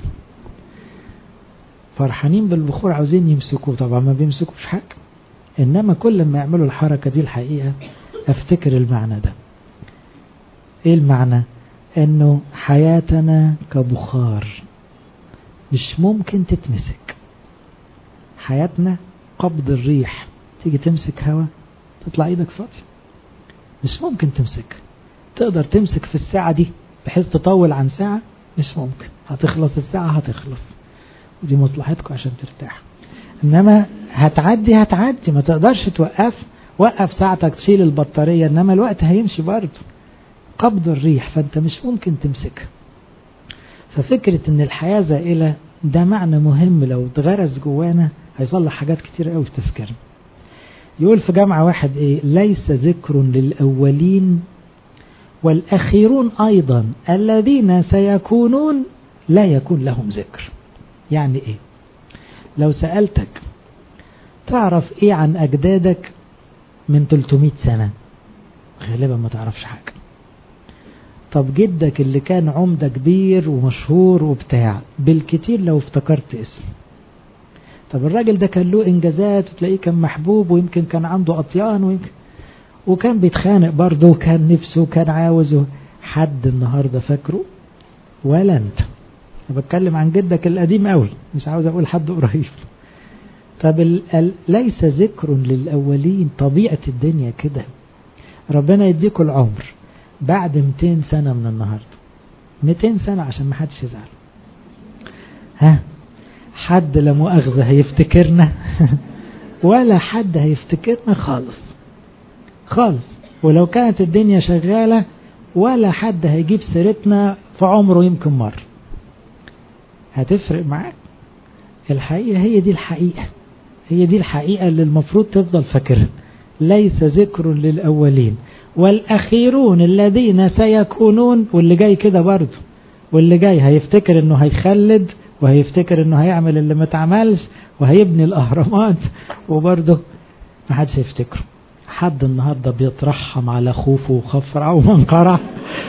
فرحانين بالبخور عاوزين يمسكوه طبعا ما بيمسكوش حاجة انما كل ما يعملوا الحركة دي الحقيقة افتكر المعنى ده ايه المعنى انه حياتنا كبخار مش ممكن تتمسك حياتنا قبض الريح تيجي تمسك هوا تطلع ايدك فاضية مش ممكن تمسك تقدر تمسك في الساعة دي بحيث تطول عن ساعة مش ممكن هتخلص الساعة هتخلص ودي مصلحتكم عشان ترتاح انما هتعدي هتعدي ما تقدرش توقف وقف ساعتك تشيل البطارية انما الوقت هيمشي برضه قبض الريح فانت مش ممكن تمسكها ففكرة ان الحياة زائلة ده معنى مهم لو اتغرس جوانا هيصلح حاجات كتير قوي في تفكيرنا يقول في جامعة واحد ايه ليس ذكر للأولين والأخيرون أيضا الذين سيكونون لا يكون لهم ذكر يعني إيه لو سألتك تعرف ايه عن اجدادك من 300 سنة غالبا ما تعرفش حاجة طب جدك اللي كان عمدة كبير ومشهور وبتاع بالكتير لو افتكرت اسم طب الراجل ده كان له انجازات وتلاقيه كان محبوب ويمكن كان عنده اطيان ويمكن وكان بيتخانق برضه وكان نفسه وكان عاوزه حد النهاردة فاكره ولا انت انا بتكلم عن جدك القديم قوي مش عاوز اقول حد قريب طب ال ال ليس ذكر للأولين طبيعة الدنيا كده ربنا يديكوا العمر بعد 200 سنة من النهاردة 200 سنة عشان ما حدش يزعل ها حد لا مؤاخذة هيفتكرنا ولا حد هيفتكرنا خالص خالص ولو كانت الدنيا شغالة ولا حد هيجيب سيرتنا في عمره يمكن مرة هتفرق معاك الحقيقة هي دي الحقيقة هي دي الحقيقة اللي المفروض تفضل فاكرها ليس ذكر للأولين والأخيرون الذين سيكونون واللي جاي كده برضه واللي جاي هيفتكر انه هيخلد وهيفتكر انه هيعمل اللي ما اتعملش وهيبني الاهرامات وبرضه ما حدش هيفتكره حد النهارده بيترحم على خوفه وخفرع ومنقرع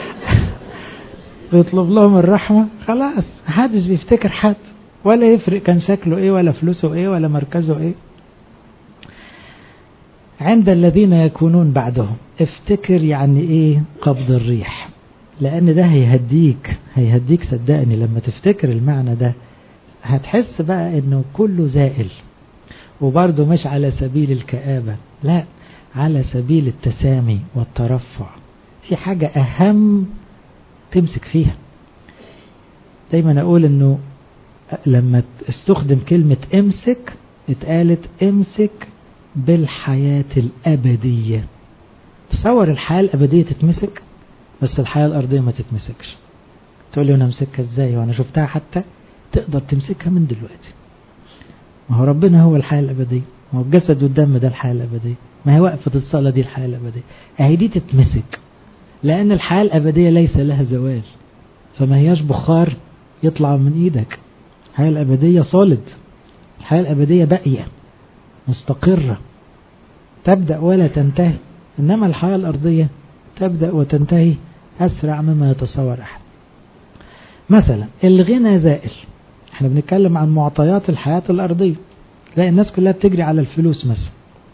بيطلب لهم الرحمة خلاص محدش بيفتكر حد ولا يفرق كان شكله ايه ولا فلوسه ايه ولا مركزه ايه عند الذين يكونون بعدهم افتكر يعني ايه قبض الريح لان ده هيهديك هيهديك صدقني لما تفتكر المعنى ده هتحس بقى انه كله زائل وبرضه مش على سبيل الكآبة لا على سبيل التسامي والترفع في حاجة أهم تمسك فيها دايما أقول أنه لما استخدم كلمة امسك اتقالت امسك بالحياة الأبدية تصور الحياة الأبدية تتمسك بس الحياة الأرضية ما تتمسكش تقول لي أنا أمسكها إزاي وأنا شفتها حتى تقدر تمسكها من دلوقتي ما هو ربنا هو الحياة الأبدية ما هو الجسد والدم ده الحياة الأبدية ما هي وقفة الصلاة دي الحياة الأبدية أهي دي تتمسك لأن الحياة الأبدية ليس لها زوال فما هياش بخار يطلع من إيدك الحياة الأبدية صالد الحياة الأبدية باقية مستقرة تبدأ ولا تنتهي إنما الحياة الأرضية تبدأ وتنتهي أسرع مما يتصور أحد مثلا الغنى زائل احنا بنتكلم عن معطيات الحياة الأرضية تلاقي الناس كلها بتجري على الفلوس مثلا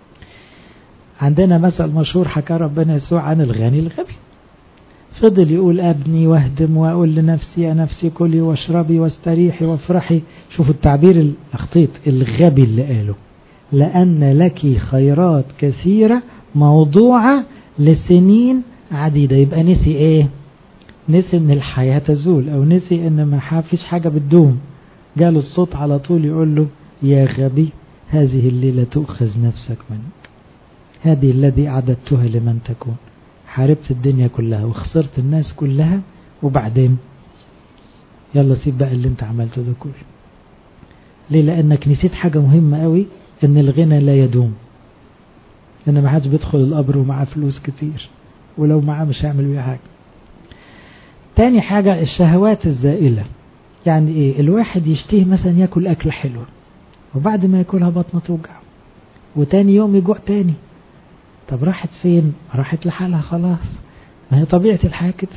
عندنا مثل مشهور حكى ربنا يسوع عن الغني الغبي فضل يقول أبني واهدم وأقول لنفسي يا نفسي كلي واشربي واستريحي وافرحي شوفوا التعبير الأخطيط الغبي اللي قاله لأن لك خيرات كثيرة موضوعة لسنين عديدة يبقى نسي ايه نسي ان الحياة تزول او نسي ان ما فيش حاجة بتدوم جاله الصوت على طول يقول له يا غبي هذه الليلة تؤخذ نفسك منك هذه الذي أعددتها لمن تكون حاربت الدنيا كلها وخسرت الناس كلها وبعدين يلا سيب بقى اللي انت عملته ده كله ليه لانك نسيت حاجة مهمة قوي ان الغنى لا يدوم ان ما حدش بيدخل القبر ومعاه فلوس كتير ولو معاه مش هيعمل بيها حاجة تاني حاجة الشهوات الزائلة يعني ايه الواحد يشتهي مثلا ياكل اكل حلو وبعد ما ياكلها بطنه توجعه وتاني يوم يجوع تاني طب راحت فين راحت لحالها خلاص ما هي طبيعة الحياة كده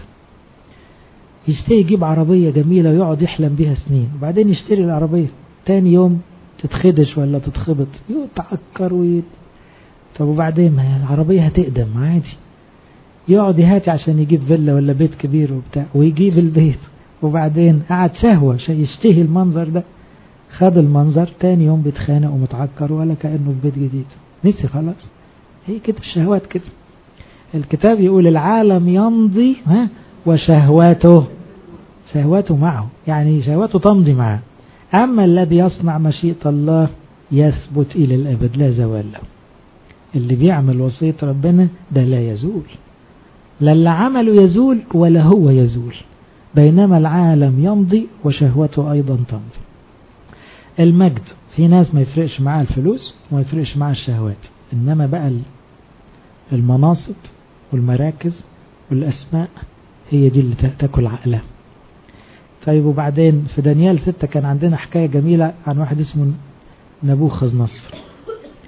يشتري يجيب عربية جميلة ويقعد يحلم بيها سنين وبعدين يشتري العربية تاني يوم تتخدش ولا تتخبط يتعكر ويت طب وبعدين ما هي العربية هتقدم عادي يقعد يهاتي عشان يجيب فيلا ولا بيت كبير وبتاع ويجيب البيت وبعدين قعد شهوة يشتهي المنظر ده خد المنظر تاني يوم بيتخانق ومتعكر ولا كأنه في بيت جديد نسي خلاص هي كده الشهوات كده الكتاب يقول العالم يمضي ها وشهواته شهواته معه يعني شهواته تمضي معه أما الذي يصنع مشيئة الله يثبت إلى الأبد لا زوال له اللي بيعمل وصية ربنا ده لا يزول لا اللي عمله يزول ولا هو يزول بينما العالم يمضي وشهوته أيضا تمضي المجد في ناس ما يفرقش معاه الفلوس وما يفرقش معاه الشهوات إنما بقى المناصب والمراكز والأسماء هي دي اللي تاكل عقله طيب وبعدين في دانيال ستة كان عندنا حكاية جميلة عن واحد اسمه نبوخذ نصر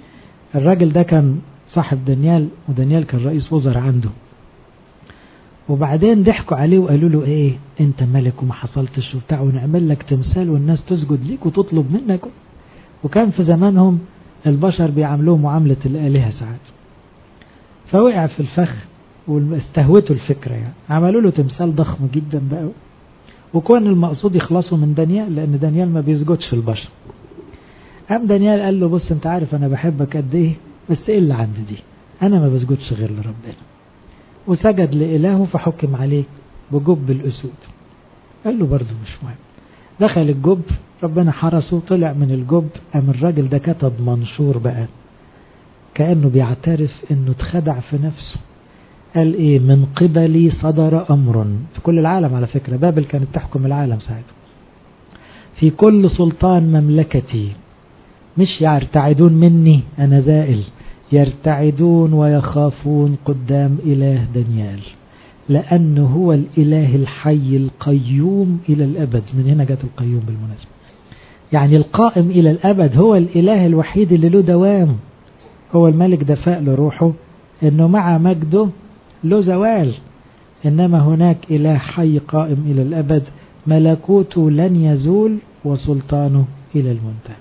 الراجل ده كان صاحب دانيال ودانيال كان رئيس وزراء عنده وبعدين ضحكوا عليه وقالوا له ايه انت ملك وما حصلتش وبتاع ونعمل لك تمثال والناس تسجد ليك وتطلب منك وكان في زمانهم البشر بيعاملوه معاملة الآلهة ساعات فوقع في الفخ واستهوته الفكرة يعني عملوا له تمثال ضخم جدا بقى وكان المقصود يخلصوا من دانيال لأن دانيال ما بيسجدش البشر قام دانيال قال له بص انت عارف انا بحبك قد ايه بس ايه اللي عندي دي انا ما بسجدش غير لربنا وسجد لإلهه فحكم عليه بجب الأسود قال له برضه مش مهم دخل الجب ربنا حرسه طلع من الجب قام الراجل ده كتب منشور بقى كأنه بيعترف انه اتخدع في نفسه قال ايه من قبلي صدر امر في كل العالم على فكرة بابل كانت تحكم العالم ساعتها في كل سلطان مملكتي مش يرتعدون مني انا زائل يرتعدون ويخافون قدام اله دانيال لانه هو الاله الحي القيوم الى الابد من هنا جت القيوم بالمناسبة يعني القائم الى الابد هو الاله الوحيد اللي له دوام هو الملك دفاء لروحه انه مع مجده له زوال انما هناك اله حي قائم الى الابد ملكوته لن يزول وسلطانه الى المنتهى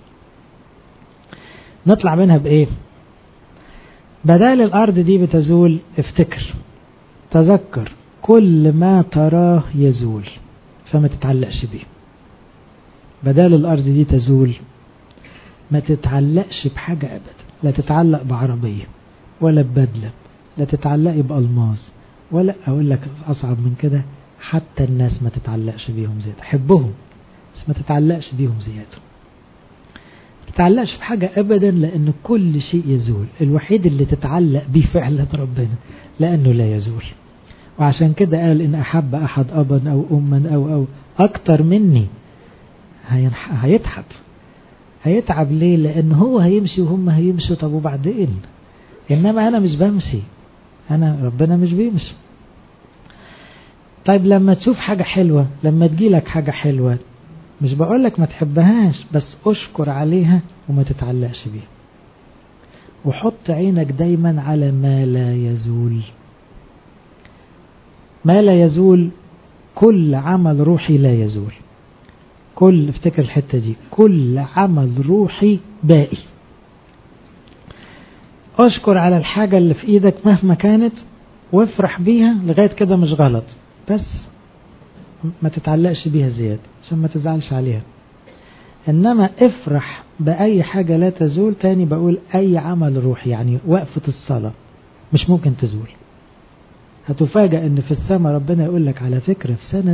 نطلع منها بايه بدال الارض دي بتزول افتكر تذكر كل ما تراه يزول فما تتعلقش بيه بدال الارض دي تزول ما تتعلقش بحاجة ابدا لا تتعلق بعربية ولا ببدلة لا تتعلقي بألماس ولا أقول لك أصعب من كده حتى الناس ما تتعلقش بيهم زيادة حبهم بس ما تتعلقش بيهم زيادة ما تتعلقش بحاجة أبدا لأن كل شيء يزول الوحيد اللي تتعلق بيه فعلا ربنا لأنه لا يزول وعشان كده قال إن أحب أحد أبا أو أما أو أو أكتر مني هيتعب هيتعب ليه لأن هو هيمشي وهم هيمشوا طب وبعدين إنما أنا مش بمشي أنا ربنا مش بيمشي طيب لما تشوف حاجة حلوة لما تجيلك حاجة حلوة مش بقولك ما تحبهاش بس أشكر عليها وما تتعلقش بيها وحط عينك دايما على ما لا يزول ما لا يزول كل عمل روحي لا يزول كل افتكر الحتة دي كل عمل روحي باقي اشكر على الحاجة اللي في ايدك مهما كانت وافرح بيها لغاية كده مش غلط بس ما تتعلقش بيها زيادة عشان ما تزعلش عليها انما افرح بأي حاجة لا تزول تاني بقول اي عمل روحي يعني وقفة الصلاة مش ممكن تزول هتفاجأ ان في السماء ربنا يقول لك على فكرة في سنة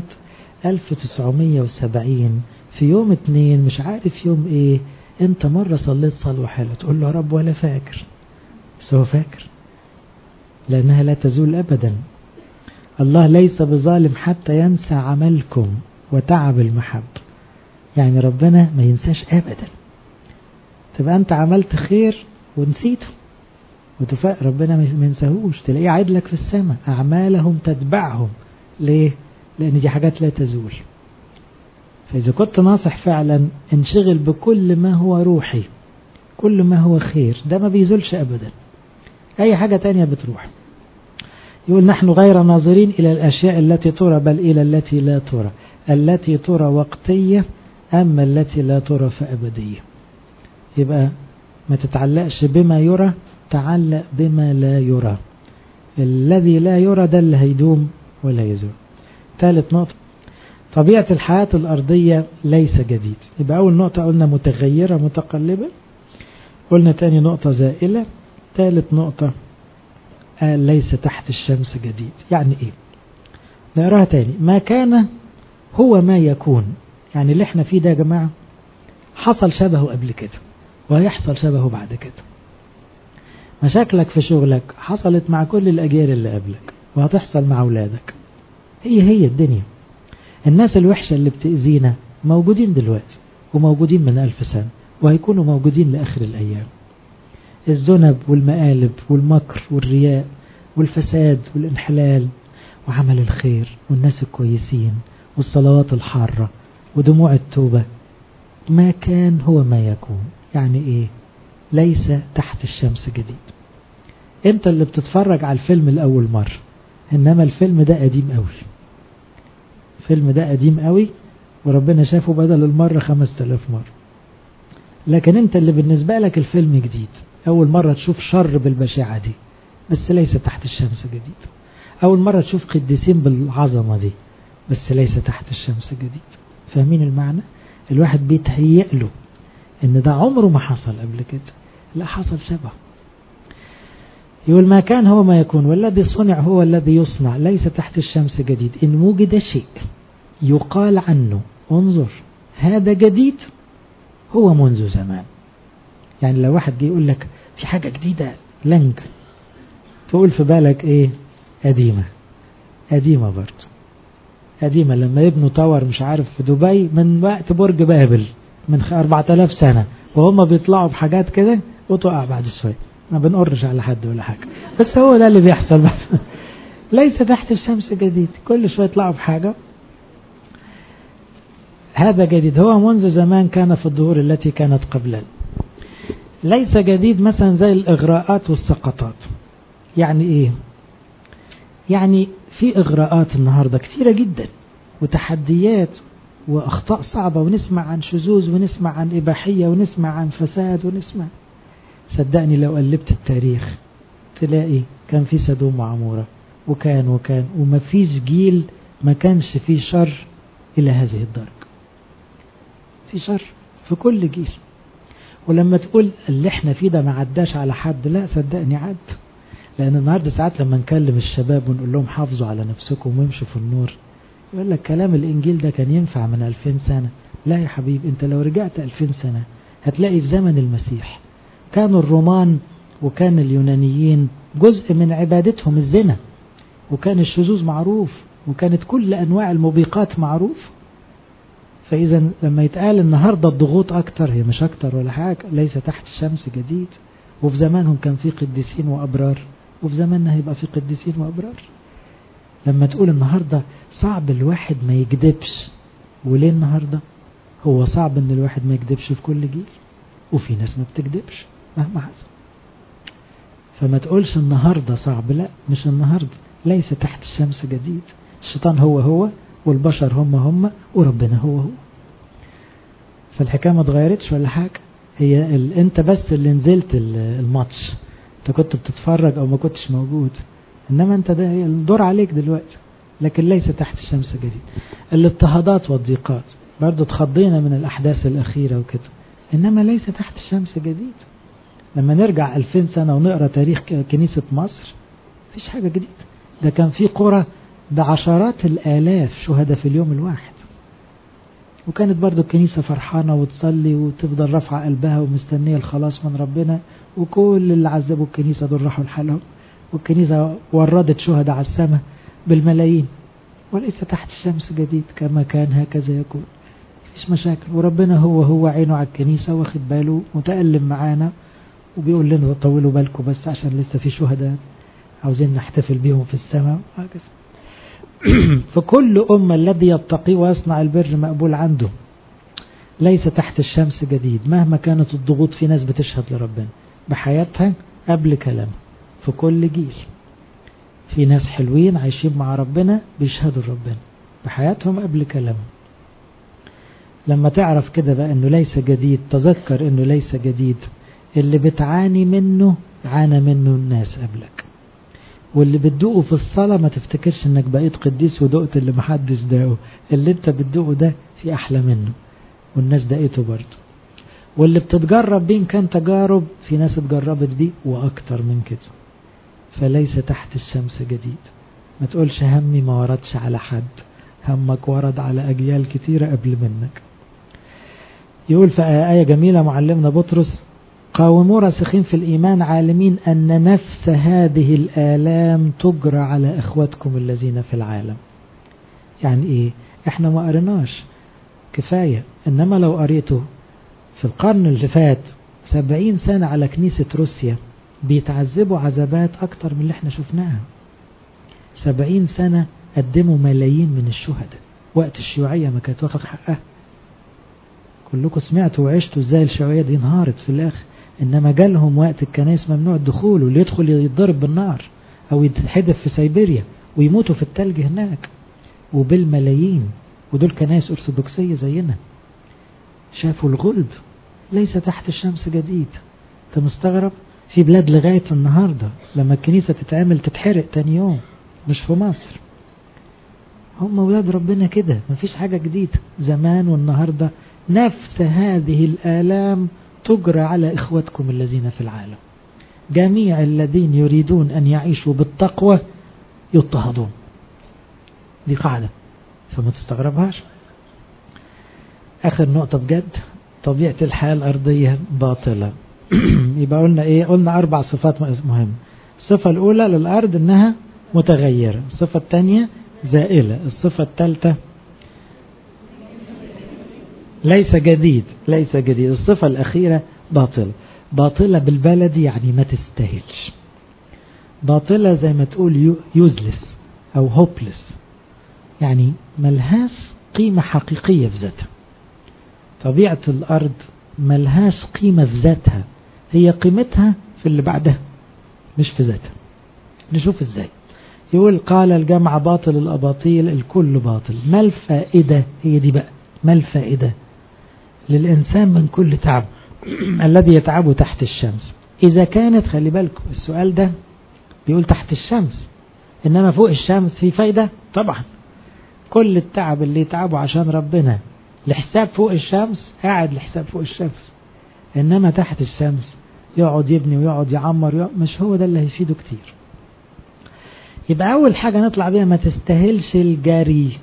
1970 في يوم اتنين مش عارف يوم ايه انت مرة صليت صلوة حلوة تقول له يا رب ولا فاكر بس هو فاكر لأنها لا تزول أبدا الله ليس بظالم حتى ينسى عملكم وتعب المحب يعني ربنا ما ينساش أبدا تبقى أنت عملت خير ونسيته وتفاق ربنا ما ينساهوش تلاقيه عيد لك في السماء أعمالهم تتبعهم ليه؟ لأن دي حاجات لا تزول فإذا كنت ناصح فعلا انشغل بكل ما هو روحي كل ما هو خير ده ما بيزولش أبدا أي حاجة تانية بتروح يقول نحن غير ناظرين إلى الأشياء التي ترى بل إلى التي لا ترى التي ترى وقتية أما التي لا ترى فأبدية يبقى ما تتعلقش بما يرى تعلق بما لا يرى الذي لا يرى ده اللي هيدوم ولا يزول ثالث نقطة طبيعة الحياة الأرضية ليس جديد يبقى أول نقطة قلنا متغيرة متقلبة قلنا تاني نقطة زائلة ثالث نقطة قال ليس تحت الشمس جديد يعني ايه نقراها تاني ما كان هو ما يكون يعني اللي احنا فيه ده يا جماعة حصل شبهه قبل كده وهيحصل شبهه بعد كده مشاكلك في شغلك حصلت مع كل الأجيال اللي قبلك وهتحصل مع أولادك هي هي الدنيا الناس الوحشة اللي بتأذينا موجودين دلوقتي وموجودين من ألف سنة وهيكونوا موجودين لآخر الأيام الذنب والمقالب والمكر والرياء والفساد والانحلال وعمل الخير والناس الكويسين والصلوات الحارة ودموع التوبة ما كان هو ما يكون يعني ايه ليس تحت الشمس جديد انت اللي بتتفرج على الفيلم الأول مرة إنما الفيلم ده قديم قوي الفيلم ده قديم قوي وربنا شافه بدل المرة خمس تلاف مرة لكن انت اللي بالنسبة لك الفيلم جديد أول مرة تشوف شر بالبشاعة دي بس ليس تحت الشمس جديد أول مرة تشوف قديسين بالعظمة دي بس ليس تحت الشمس جديد فاهمين المعنى الواحد بيتهيأ له ان ده عمره ما حصل قبل كده لا حصل شبه يقول ما كان هو ما يكون والذي صنع هو الذي يصنع ليس تحت الشمس جديد إن وجد شيء يقال عنه انظر هذا جديد هو منذ زمان يعني لو واحد جه يقول لك في حاجة جديدة لنج تقول في بالك ايه قديمة قديمة برضه قديمة لما يبنوا تاور مش عارف في دبي من وقت برج بابل من 4000 سنة وهم بيطلعوا بحاجات كده وتقع بعد شوية ما بنقرش على حد ولا حاجة بس هو ده اللي بيحصل بس ليس تحت الشمس جديد كل شوية يطلعوا بحاجة هذا جديد هو منذ زمان كان في الظهور التي كانت قبلا ليس جديد مثلا زي الإغراءات والسقطات يعني إيه يعني في إغراءات النهاردة كثيرة جدا وتحديات وأخطاء صعبة ونسمع عن شذوذ ونسمع عن إباحية ونسمع عن فساد ونسمع صدقني لو قلبت التاريخ تلاقي كان في سدوم وعمورة وكان وكان وما فيش جيل ما كانش فيه شر إلى هذه الدرجة في شر في كل جيل ولما تقول اللي احنا فيه ده ما عداش على حد لا صدقني عد لأن النهاردة ساعات لما نكلم الشباب ونقول لهم حافظوا على نفسكم وامشوا في النور يقول لك كلام الإنجيل ده كان ينفع من 2000 سنة لا يا حبيبي انت لو رجعت 2000 سنة هتلاقي في زمن المسيح كانوا الرومان وكان اليونانيين جزء من عبادتهم الزنا وكان الشذوذ معروف وكانت كل أنواع الموبقات معروف فإذا لما يتقال النهاردة الضغوط أكتر هي مش أكتر ولا حاجة ليس تحت الشمس جديد وفي زمانهم كان في قديسين وأبرار وفي زماننا هيبقى في قديسين وأبرار لما تقول النهاردة صعب الواحد ما يكذبش وليه النهاردة هو صعب ان الواحد ما يكذبش في كل جيل وفي ناس ما بتكذبش مهما حصل فما تقولش النهاردة صعب لا مش النهاردة ليس تحت الشمس جديد الشيطان هو هو والبشر هم هم وربنا هو هو فالحكاية ما اتغيرتش ولا حاجة هي ال... انت بس اللي نزلت الماتش انت كنت بتتفرج او ما كنتش موجود انما انت ده الدور عليك دلوقتي لكن ليس تحت الشمس جديد الاضطهادات والضيقات برضو اتخضينا من الاحداث الاخيرة وكده انما ليس تحت الشمس جديد لما نرجع 2000 سنة ونقرأ تاريخ كنيسة مصر مفيش حاجة جديدة ده كان في قرى بعشرات الآلاف شهداء في اليوم الواحد وكانت برضو الكنيسة فرحانة وتصلي وتفضل رافعة قلبها ومستنية الخلاص من ربنا وكل اللي عذبوا الكنيسة دول راحوا لحالهم والكنيسة وردت شهداء على السماء بالملايين وليس تحت الشمس جديد كما كان هكذا يكون مفيش مشاكل وربنا هو هو عينه على الكنيسة واخد باله متألم معانا وبيقول لنا طولوا بالكم بس عشان لسه في شهداء عاوزين نحتفل بيهم في السماء وهكذا فكل أمة الذي يتقي ويصنع البر مقبول عنده ليس تحت الشمس جديد مهما كانت الضغوط في ناس بتشهد لربنا بحياتها قبل كلامه في كل جيل في ناس حلوين عايشين مع ربنا بيشهدوا لربنا بحياتهم قبل كلامه لما تعرف كده بقى انه ليس جديد تذكر انه ليس جديد اللي بتعاني منه عانى منه الناس قبلك واللي بتدوقه في الصلاة ما تفتكرش انك بقيت قديس ودقت اللي محدش داقه اللي انت بتدوقه ده في احلى منه والناس دقيته برضه واللي بتتجرب بيه كان تجارب في ناس اتجربت بيه واكتر من كده فليس تحت الشمس جديد ما تقولش همي ما وردش على حد همك ورد على اجيال كتيرة قبل منك يقول في آية جميلة معلمنا بطرس قاوموا راسخين في الإيمان عالمين أن نفس هذه الآلام تجرى على إخوتكم الذين في العالم يعني إيه إحنا ما قرناش كفاية إنما لو قريته في القرن اللي فات سبعين سنة على كنيسة روسيا بيتعذبوا عذابات أكتر من اللي احنا شفناها سبعين سنة قدموا ملايين من الشهداء وقت الشيوعية ما كانت واخد حقها كلكم سمعتوا وعشتوا ازاي الشيوعية دي انهارت في الاخر إنما جالهم وقت الكنائس ممنوع الدخول واللي يدخل يتضرب بالنار أو يتحدف في سيبيريا ويموتوا في التلج هناك وبالملايين ودول كنائس أرثوذكسية زينا شافوا الغلب ليس تحت الشمس جديد انت مستغرب في بلاد لغاية النهاردة لما الكنيسة تتعمل تتحرق تاني يوم مش في مصر هم ولاد ربنا كده مفيش حاجة جديدة زمان والنهاردة نفس هذه الآلام تجرى على إخوتكم الذين في العالم جميع الذين يريدون أن يعيشوا بالتقوى يضطهدون دي قاعدة فما تستغربهاش آخر نقطة بجد طبيعة الحياة الأرضية باطلة يبقى قلنا إيه قلنا أربع صفات مهمة الصفة الأولى للأرض إنها متغيرة الصفة الثانية زائلة الصفة الثالثة ليس جديد ليس جديد الصفة الأخيرة باطلة باطلة بالبلدي يعني ما تستاهلش باطلة زي ما تقول يوزلس أو هوبلس يعني ملهاش قيمة حقيقية في ذاتها طبيعة الأرض ملهاش قيمة في ذاتها هي قيمتها في اللي بعدها مش في ذاتها نشوف ازاي يقول قال الجمع باطل الأباطيل الكل باطل ما الفائدة هي دي بقى ما الفائدة للإنسان من كل تعب الذي يتعبه تحت الشمس إذا كانت خلي بالكم السؤال ده بيقول تحت الشمس إنما فوق الشمس في فايدة طبعا كل التعب اللي يتعبه عشان ربنا لحساب فوق الشمس قاعد لحساب فوق الشمس إنما تحت الشمس يقعد يبني ويقعد يعمر ويقعد مش هو ده اللي هيفيده كتير يبقى أول حاجة نطلع بيها ما تستاهلش الجري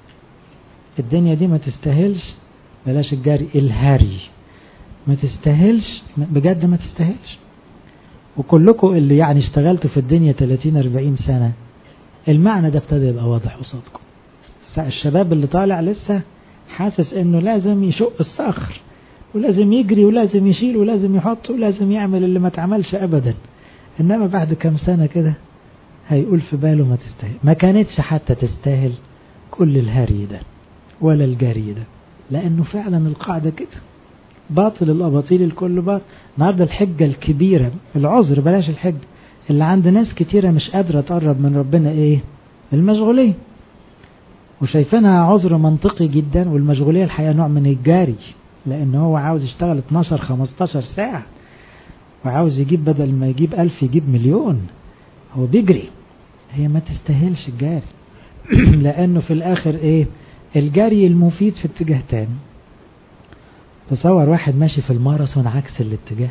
الدنيا دي ما تستاهلش بلاش الجري الهري ما تستاهلش بجد ما تستاهلش وكلكم اللي يعني اشتغلتوا في الدنيا 30 40 سنة المعنى ده ابتدى يبقى واضح قصادكم الشباب اللي طالع لسه حاسس انه لازم يشق الصخر ولازم يجري ولازم يشيل ولازم يحط ولازم يعمل اللي ما اتعملش ابدا انما بعد كم سنة كده هيقول في باله ما تستاهل ما كانتش حتى تستاهل كل الهري ده ولا الجري ده لانه فعلا القاعدة كده باطل الاباطيل الكل باطل النهاردة الحجة الكبيرة العذر بلاش الحجة اللي عند ناس كتيرة مش قادرة تقرب من ربنا ايه المشغولية وشايفينها عذر منطقي جدا والمشغولية الحقيقة نوع من الجاري لان هو عاوز يشتغل 12 15 ساعة وعاوز يجيب بدل ما يجيب ألف يجيب مليون هو بيجري هي ما تستاهلش الجاري لانه في الاخر ايه الجري المفيد في اتجاه تاني تصور واحد ماشي في الماراثون عكس الاتجاه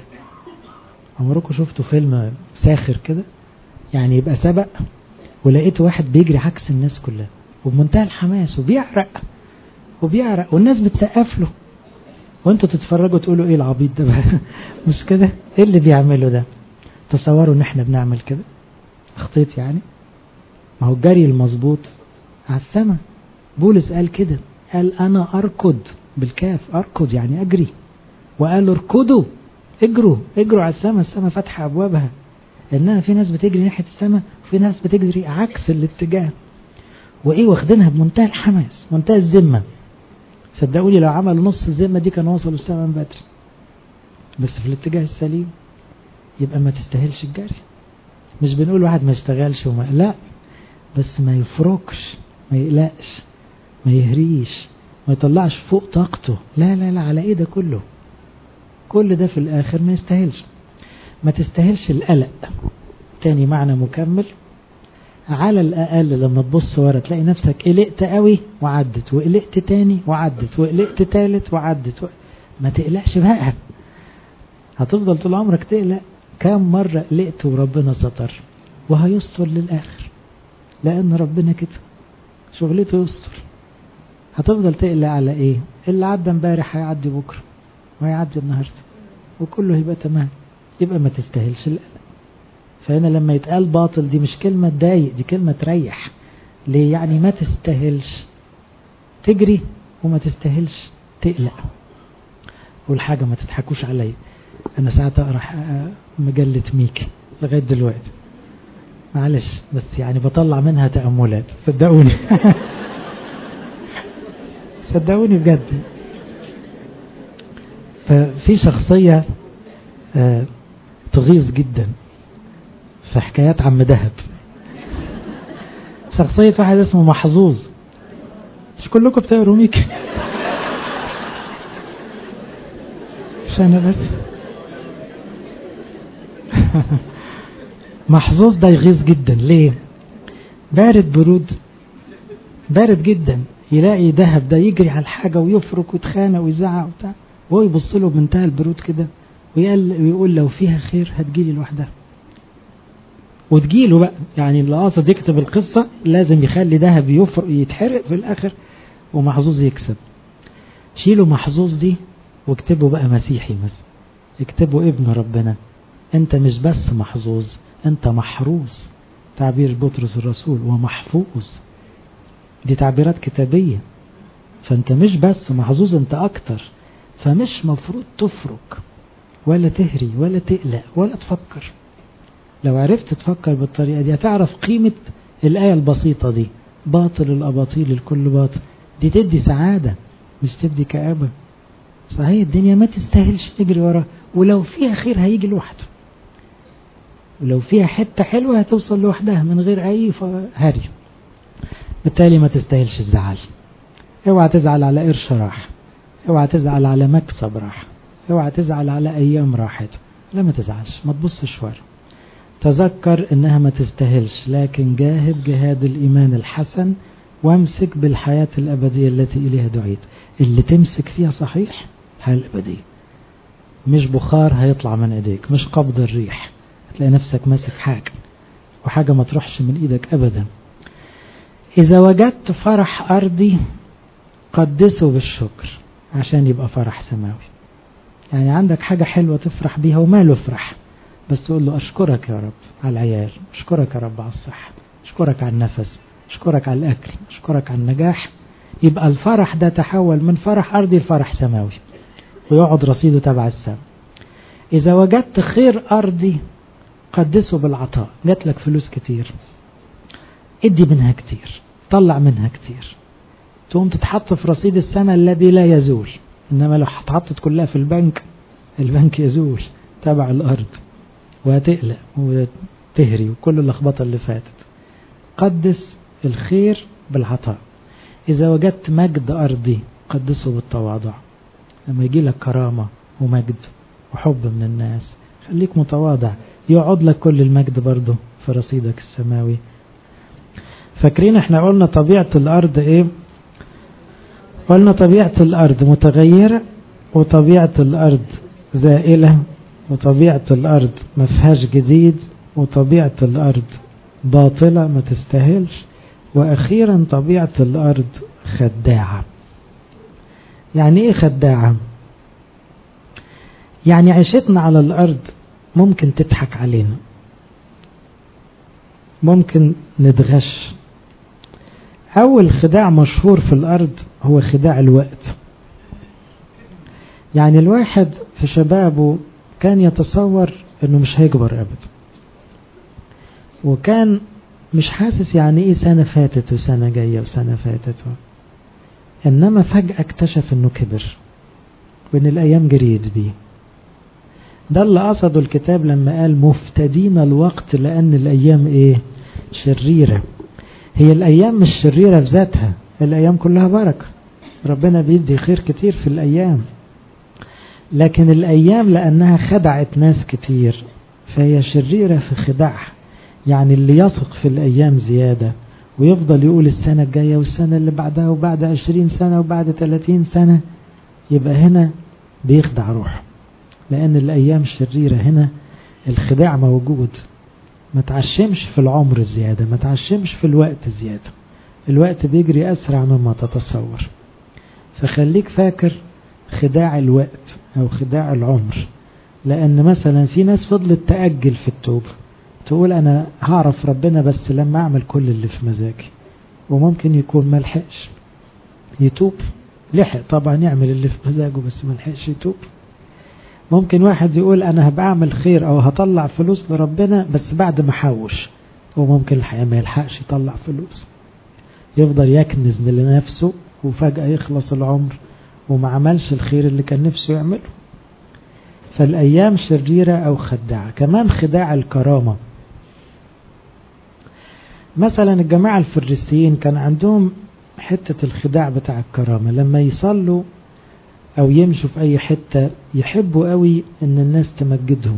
عمركم شفتوا فيلم ساخر كده يعني يبقى سبق ولقيت واحد بيجري عكس الناس كلها وبمنتهى الحماس وبيعرق وبيعرق والناس بتسقف له وانتوا تتفرجوا تقولوا ايه العبيط ده بقى مش كده ايه اللي بيعمله ده تصوروا ان احنا بنعمل كده اخطيت يعني ما هو الجري المظبوط على السماء بولس قال كده قال انا اركض بالكاف اركض يعني اجري وقال اركضوا اجروا اجروا على السماء السماء فاتحه ابوابها انها في ناس بتجري ناحيه السماء وفي ناس بتجري عكس الاتجاه وايه واخدينها بمنتهى الحماس منتهى الذمه صدقوني لو عملوا نص الذمه دي كانوا وصلوا السماء من بدري بس في الاتجاه السليم يبقى ما تستاهلش الجري مش بنقول واحد ما يشتغلش وما لا بس ما يفركش ما يقلقش ما يهريش ما يطلعش فوق طاقته لا لا لا على ايه ده كله كل ده في الاخر ما يستاهلش ما تستاهلش القلق تاني معنى مكمل على الاقل لما تبص ورا تلاقي نفسك قلقت قوي وعدت وقلقت تاني وعدت وقلقت تالت وعدت و... ما تقلقش بقى هتفضل طول عمرك تقلق كم مرة قلقت وربنا ستر وهيستر للآخر لأن ربنا كده شغلته يستر هتفضل تقلق على ايه اللي عدى امبارح هيعدي بكرة وهيعدي النهاردة وكله يبقى تمام يبقى ما تستاهلش القلق فهنا لما يتقال باطل دي مش كلمة تضايق دي كلمة تريح ليه يعني ما تستاهلش تجري وما تستاهلش تقلق والحاجة ما تضحكوش عليا انا ساعات اقرا مجلة ميكي لغاية دلوقتي معلش بس يعني بطلع منها تأملات صدقوني صدقوني بجد ففي شخصية آه تغيظ جدا في حكايات عم دهب شخصية واحد اسمه محظوظ مش كلكم بتقروا ميكي مش انا بس محظوظ ده يغيظ جدا ليه بارد برود بارد جدا يلاقي ذهب ده يجري على الحاجة ويفرك ويتخانق ويزعق وبتاع وهو يبص له بمنتهى البرود كده ويقول لو فيها خير هتجيلي لوحدها وتجيله بقى يعني اللي قاصد يكتب القصة لازم يخلي ذهب يفرق يتحرق في الآخر ومحظوظ يكسب شيلوا محظوظ دي واكتبوا بقى مسيحي مثلا اكتبوا ابن ربنا انت مش بس محظوظ انت محروس تعبير بطرس الرسول ومحفوظ دي تعبيرات كتابية فانت مش بس محظوظ انت اكتر فمش مفروض تفرك ولا تهري ولا تقلق ولا تفكر لو عرفت تفكر بالطريقة دي هتعرف قيمة الآية البسيطة دي باطل الأباطيل الكل باطل دي تدي سعادة مش تدي كآبة صحيح الدنيا ما تستاهلش تجري ورا ولو فيها خير هيجي لوحده ولو فيها حتة حلوة هتوصل لوحدها من غير أي هري بالتالي ما تستاهلش الزعل اوعى تزعل على قرش راح اوعى تزعل على مكسب راح اوعى تزعل على ايام راحت لا ما تزعلش ما تبصش ورا تذكر انها ما تستاهلش لكن جاهد جهاد الايمان الحسن وامسك بالحياة الابدية التي اليها دعيت اللي تمسك فيها صحيح الحياة الابدية مش بخار هيطلع من ايديك مش قبض الريح هتلاقي نفسك ماسك حاجة وحاجة ما تروحش من ايدك ابدا اذا وجدت فرح ارضي قدسه بالشكر عشان يبقى فرح سماوي يعني عندك حاجة حلوة تفرح بيها وماله افرح بس تقول له أشكرك يا رب على العيال أشكرك يا رب على الصحة أشكرك على النفس أشكرك على الأكل أشكرك على النجاح يبقى الفرح ده تحول من فرح أرضي لفرح سماوي ويقعد رصيده تبع السماء إذا وجدت خير أرضي قدسه بالعطاء جات لك فلوس كتير ادي منها كتير طلع منها كتير تقوم تتحط في رصيد السنة الذي لا يزول إنما لو اتحطت كلها في البنك البنك يزول تبع الأرض وهتقلق وتهري وكل اللخبطة اللي فاتت قدس الخير بالعطاء إذا وجدت مجد أرضي قدسه بالتواضع لما يجي لك كرامة ومجد وحب من الناس خليك متواضع يقعد لك كل المجد برضه في رصيدك السماوي فاكرين احنا قلنا طبيعة الأرض ايه قلنا طبيعة الأرض متغيرة وطبيعة الأرض زائلة وطبيعة الأرض ما فيهاش جديد وطبيعة الأرض باطلة ما تستاهلش وأخيرا طبيعة الأرض خداعة يعني إيه خداعة يعني عيشتنا على الأرض ممكن تضحك علينا ممكن نتغش أول خداع مشهور في الأرض هو خداع الوقت يعني الواحد في شبابه كان يتصور انه مش هيكبر ابدا وكان مش حاسس يعني ايه سنة فاتت وسنة جاية وسنة فاتت و... انما فجأة اكتشف انه كبر وان الايام جريت بيه ده اللي قصده الكتاب لما قال مفتدين الوقت لان الايام ايه شريرة هي الايام مش شريرة في ذاتها الايام كلها بركة ربنا بيدي خير كتير في الايام لكن الأيام لأنها خدعت ناس كتير فهي شريرة في خداعها يعني اللي يثق في الأيام زيادة ويفضل يقول السنة الجاية والسنة اللي بعدها وبعد عشرين سنة وبعد ثلاثين سنة يبقى هنا بيخدع روحه لأن الأيام شريرة هنا الخداع موجود ما تعشمش في العمر زيادة ما تعشمش في الوقت زيادة الوقت بيجري أسرع مما تتصور فخليك فاكر خداع الوقت أو خداع العمر لأن مثلا في ناس فضلت تأجل في التوبة تقول أنا هعرف ربنا بس لما أعمل كل اللي في مزاجي وممكن يكون ملحقش يتوب لحق طبعا يعمل اللي في مزاجه بس ملحقش يتوب ممكن واحد يقول أنا هبقى أعمل خير أو هطلع فلوس لربنا بس بعد ما أحوش وممكن الحقيقة ما يلحقش يطلع فلوس يفضل يكنز لنفسه وفجأة يخلص العمر وما عملش الخير اللي كان نفسه يعمله فالأيام شريرة أو خداعة كمان خداع الكرامة مثلا الجماعة الفريسيين كان عندهم حتة الخداع بتاع الكرامة لما يصلوا أو يمشوا في أي حتة يحبوا قوي إن الناس تمجدهم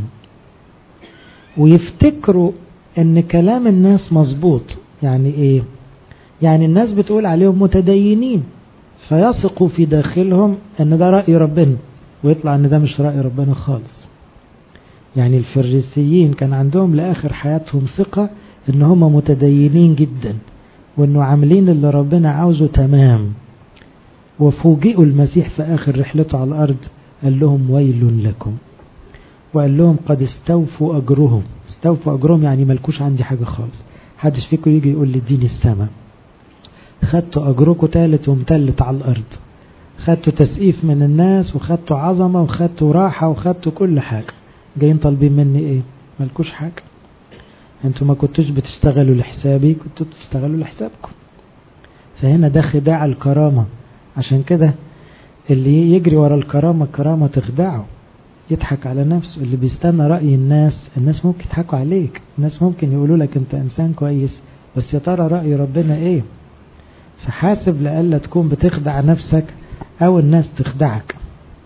ويفتكروا إن كلام الناس مظبوط يعني إيه يعني الناس بتقول عليهم متدينين فيثقوا في داخلهم إن ده رأي ربنا ويطلع إن ده مش رأي ربنا خالص يعني الفريسيين كان عندهم لآخر حياتهم ثقة إن هم متدينين جدا وإنه عاملين اللي ربنا عاوزه تمام وفوجئوا المسيح في آخر رحلته على الأرض قال لهم ويل لكم وقال لهم قد استوفوا أجرهم استوفوا أجرهم يعني ملكوش عندي حاجة خالص حدش فيكم يجي يقول لي اديني السماء خدتوا أجركم تالت ومتلت على الأرض خدتوا تسقيف من الناس وخدتوا عظمة وخدتوا راحة وخدتوا كل حاجة جايين طالبين مني ايه ملكوش حاجة انتوا ما كنتوش بتشتغلوا لحسابي كنتوا بتشتغلوا لحسابكم فهنا ده خداع الكرامة عشان كده اللي يجري ورا الكرامة الكرامة تخدعه يضحك على نفسه اللي بيستنى رأي الناس الناس ممكن يضحكوا عليك الناس ممكن يقولوا لك انت انسان كويس بس يا ترى رأي ربنا ايه فحاسب لألا تكون بتخدع نفسك او الناس تخدعك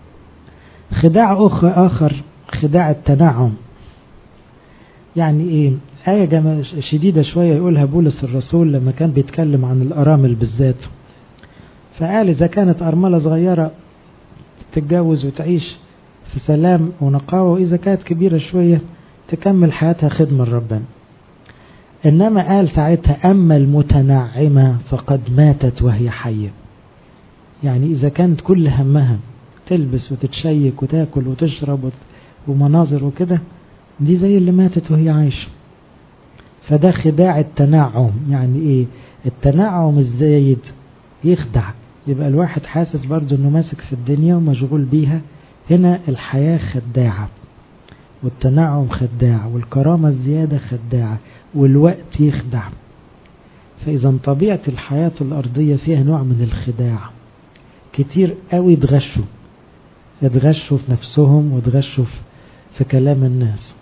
خداع اخر خداع التنعم يعني ايه آية شديدة شوية يقولها بولس الرسول لما كان بيتكلم عن الأرامل بالذات فقال إذا كانت أرملة صغيرة تتجوز وتعيش في سلام ونقاوة وإذا كانت كبيرة شوية تكمل حياتها خدمة لربنا إنما قال ساعتها أما المتنعمة فقد ماتت وهي حية يعني إذا كانت كل همها تلبس وتتشيك وتاكل وتشرب ومناظر وكده دي زي اللي ماتت وهي عايشة فده خداع التنعم يعني ايه التنعم الزايد يخدع يبقى الواحد حاسس برضه انه ماسك في الدنيا ومشغول بيها هنا الحياة خداعة والتنعم خداع والكرامة الزيادة خداعة والوقت يخدع فإذا طبيعة الحياة الأرضية فيها نوع من الخداع كتير قوي اتغشوا اتغشوا في نفسهم واتغشوا في كلام الناس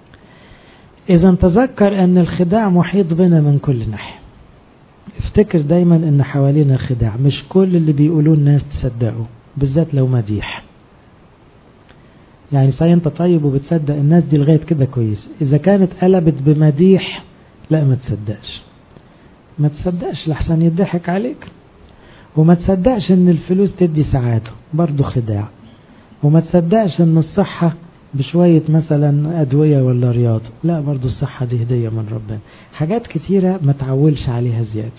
إذا تذكر أن الخداع محيط بنا من كل ناحية افتكر دايما أن حوالينا خداع مش كل اللي بيقولوه الناس تصدقوا بالذات لو مديح يعني صحيح انت طيب وبتصدق الناس دي لغاية كده كويس إذا كانت قلبت بمديح لا ما تصدقش ما تصدقش لحسن يضحك عليك وما تصدقش ان الفلوس تدي سعادة برضو خداع وما تصدقش ان الصحة بشوية مثلا أدوية ولا رياضة لا برضو الصحة دي هدية من ربنا حاجات كتيرة ما تعولش عليها زيادة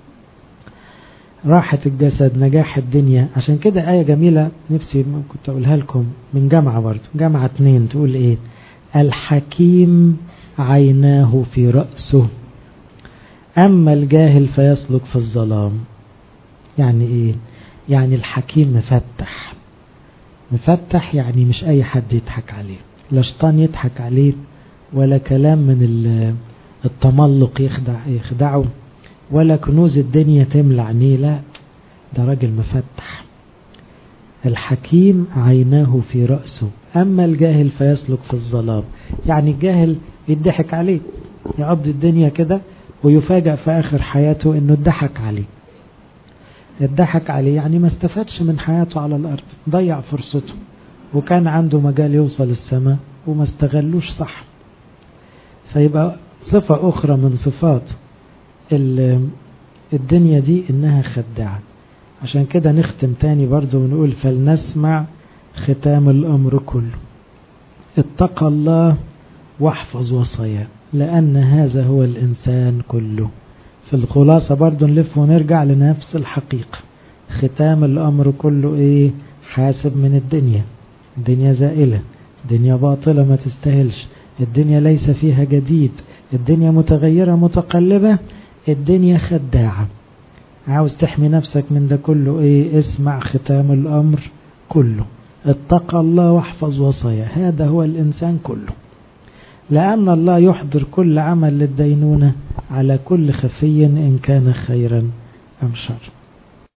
راحة الجسد نجاح الدنيا عشان كده آية جميلة نفسي كنت أقولها لكم من جامعة برضو جامعة اتنين تقول إيه الحكيم عيناه في رأسه أما الجاهل فيسلك في الظلام يعني إيه يعني الحكيم مفتح مفتح يعني مش أي حد يضحك عليه لا شيطان يضحك عليه ولا كلام من التملق يخدع يخدعه ولا كنوز الدنيا تملى عينيه لا ده راجل مفتح الحكيم عيناه في رأسه أما الجاهل فيسلك في الظلام يعني الجاهل يضحك عليه يقضي الدنيا كده ويفاجأ في آخر حياته انه اتضحك عليه اتضحك عليه يعني ما استفادش من حياته على الأرض ضيع فرصته وكان عنده مجال يوصل السماء وما استغلوش صح فيبقى صفة أخرى من صفات الدنيا دي إنها خداعة عشان كده نختم تاني برضو ونقول فلنسمع ختام الأمر كله اتقى الله واحفظ وصاياه لأن هذا هو الإنسان كله في الخلاصة برضو نلف ونرجع لنفس الحقيقة ختام الأمر كله إيه حاسب من الدنيا الدنيا زائلة الدنيا باطلة ما تستاهلش الدنيا ليس فيها جديد الدنيا متغيرة متقلبة الدنيا خداعة عاوز تحمي نفسك من ده كله ايه اسمع ختام الامر كله اتقى الله واحفظ وصايا هذا هو الانسان كله لان الله يحضر كل عمل للدينونة على كل خفي ان كان خيرا ام شر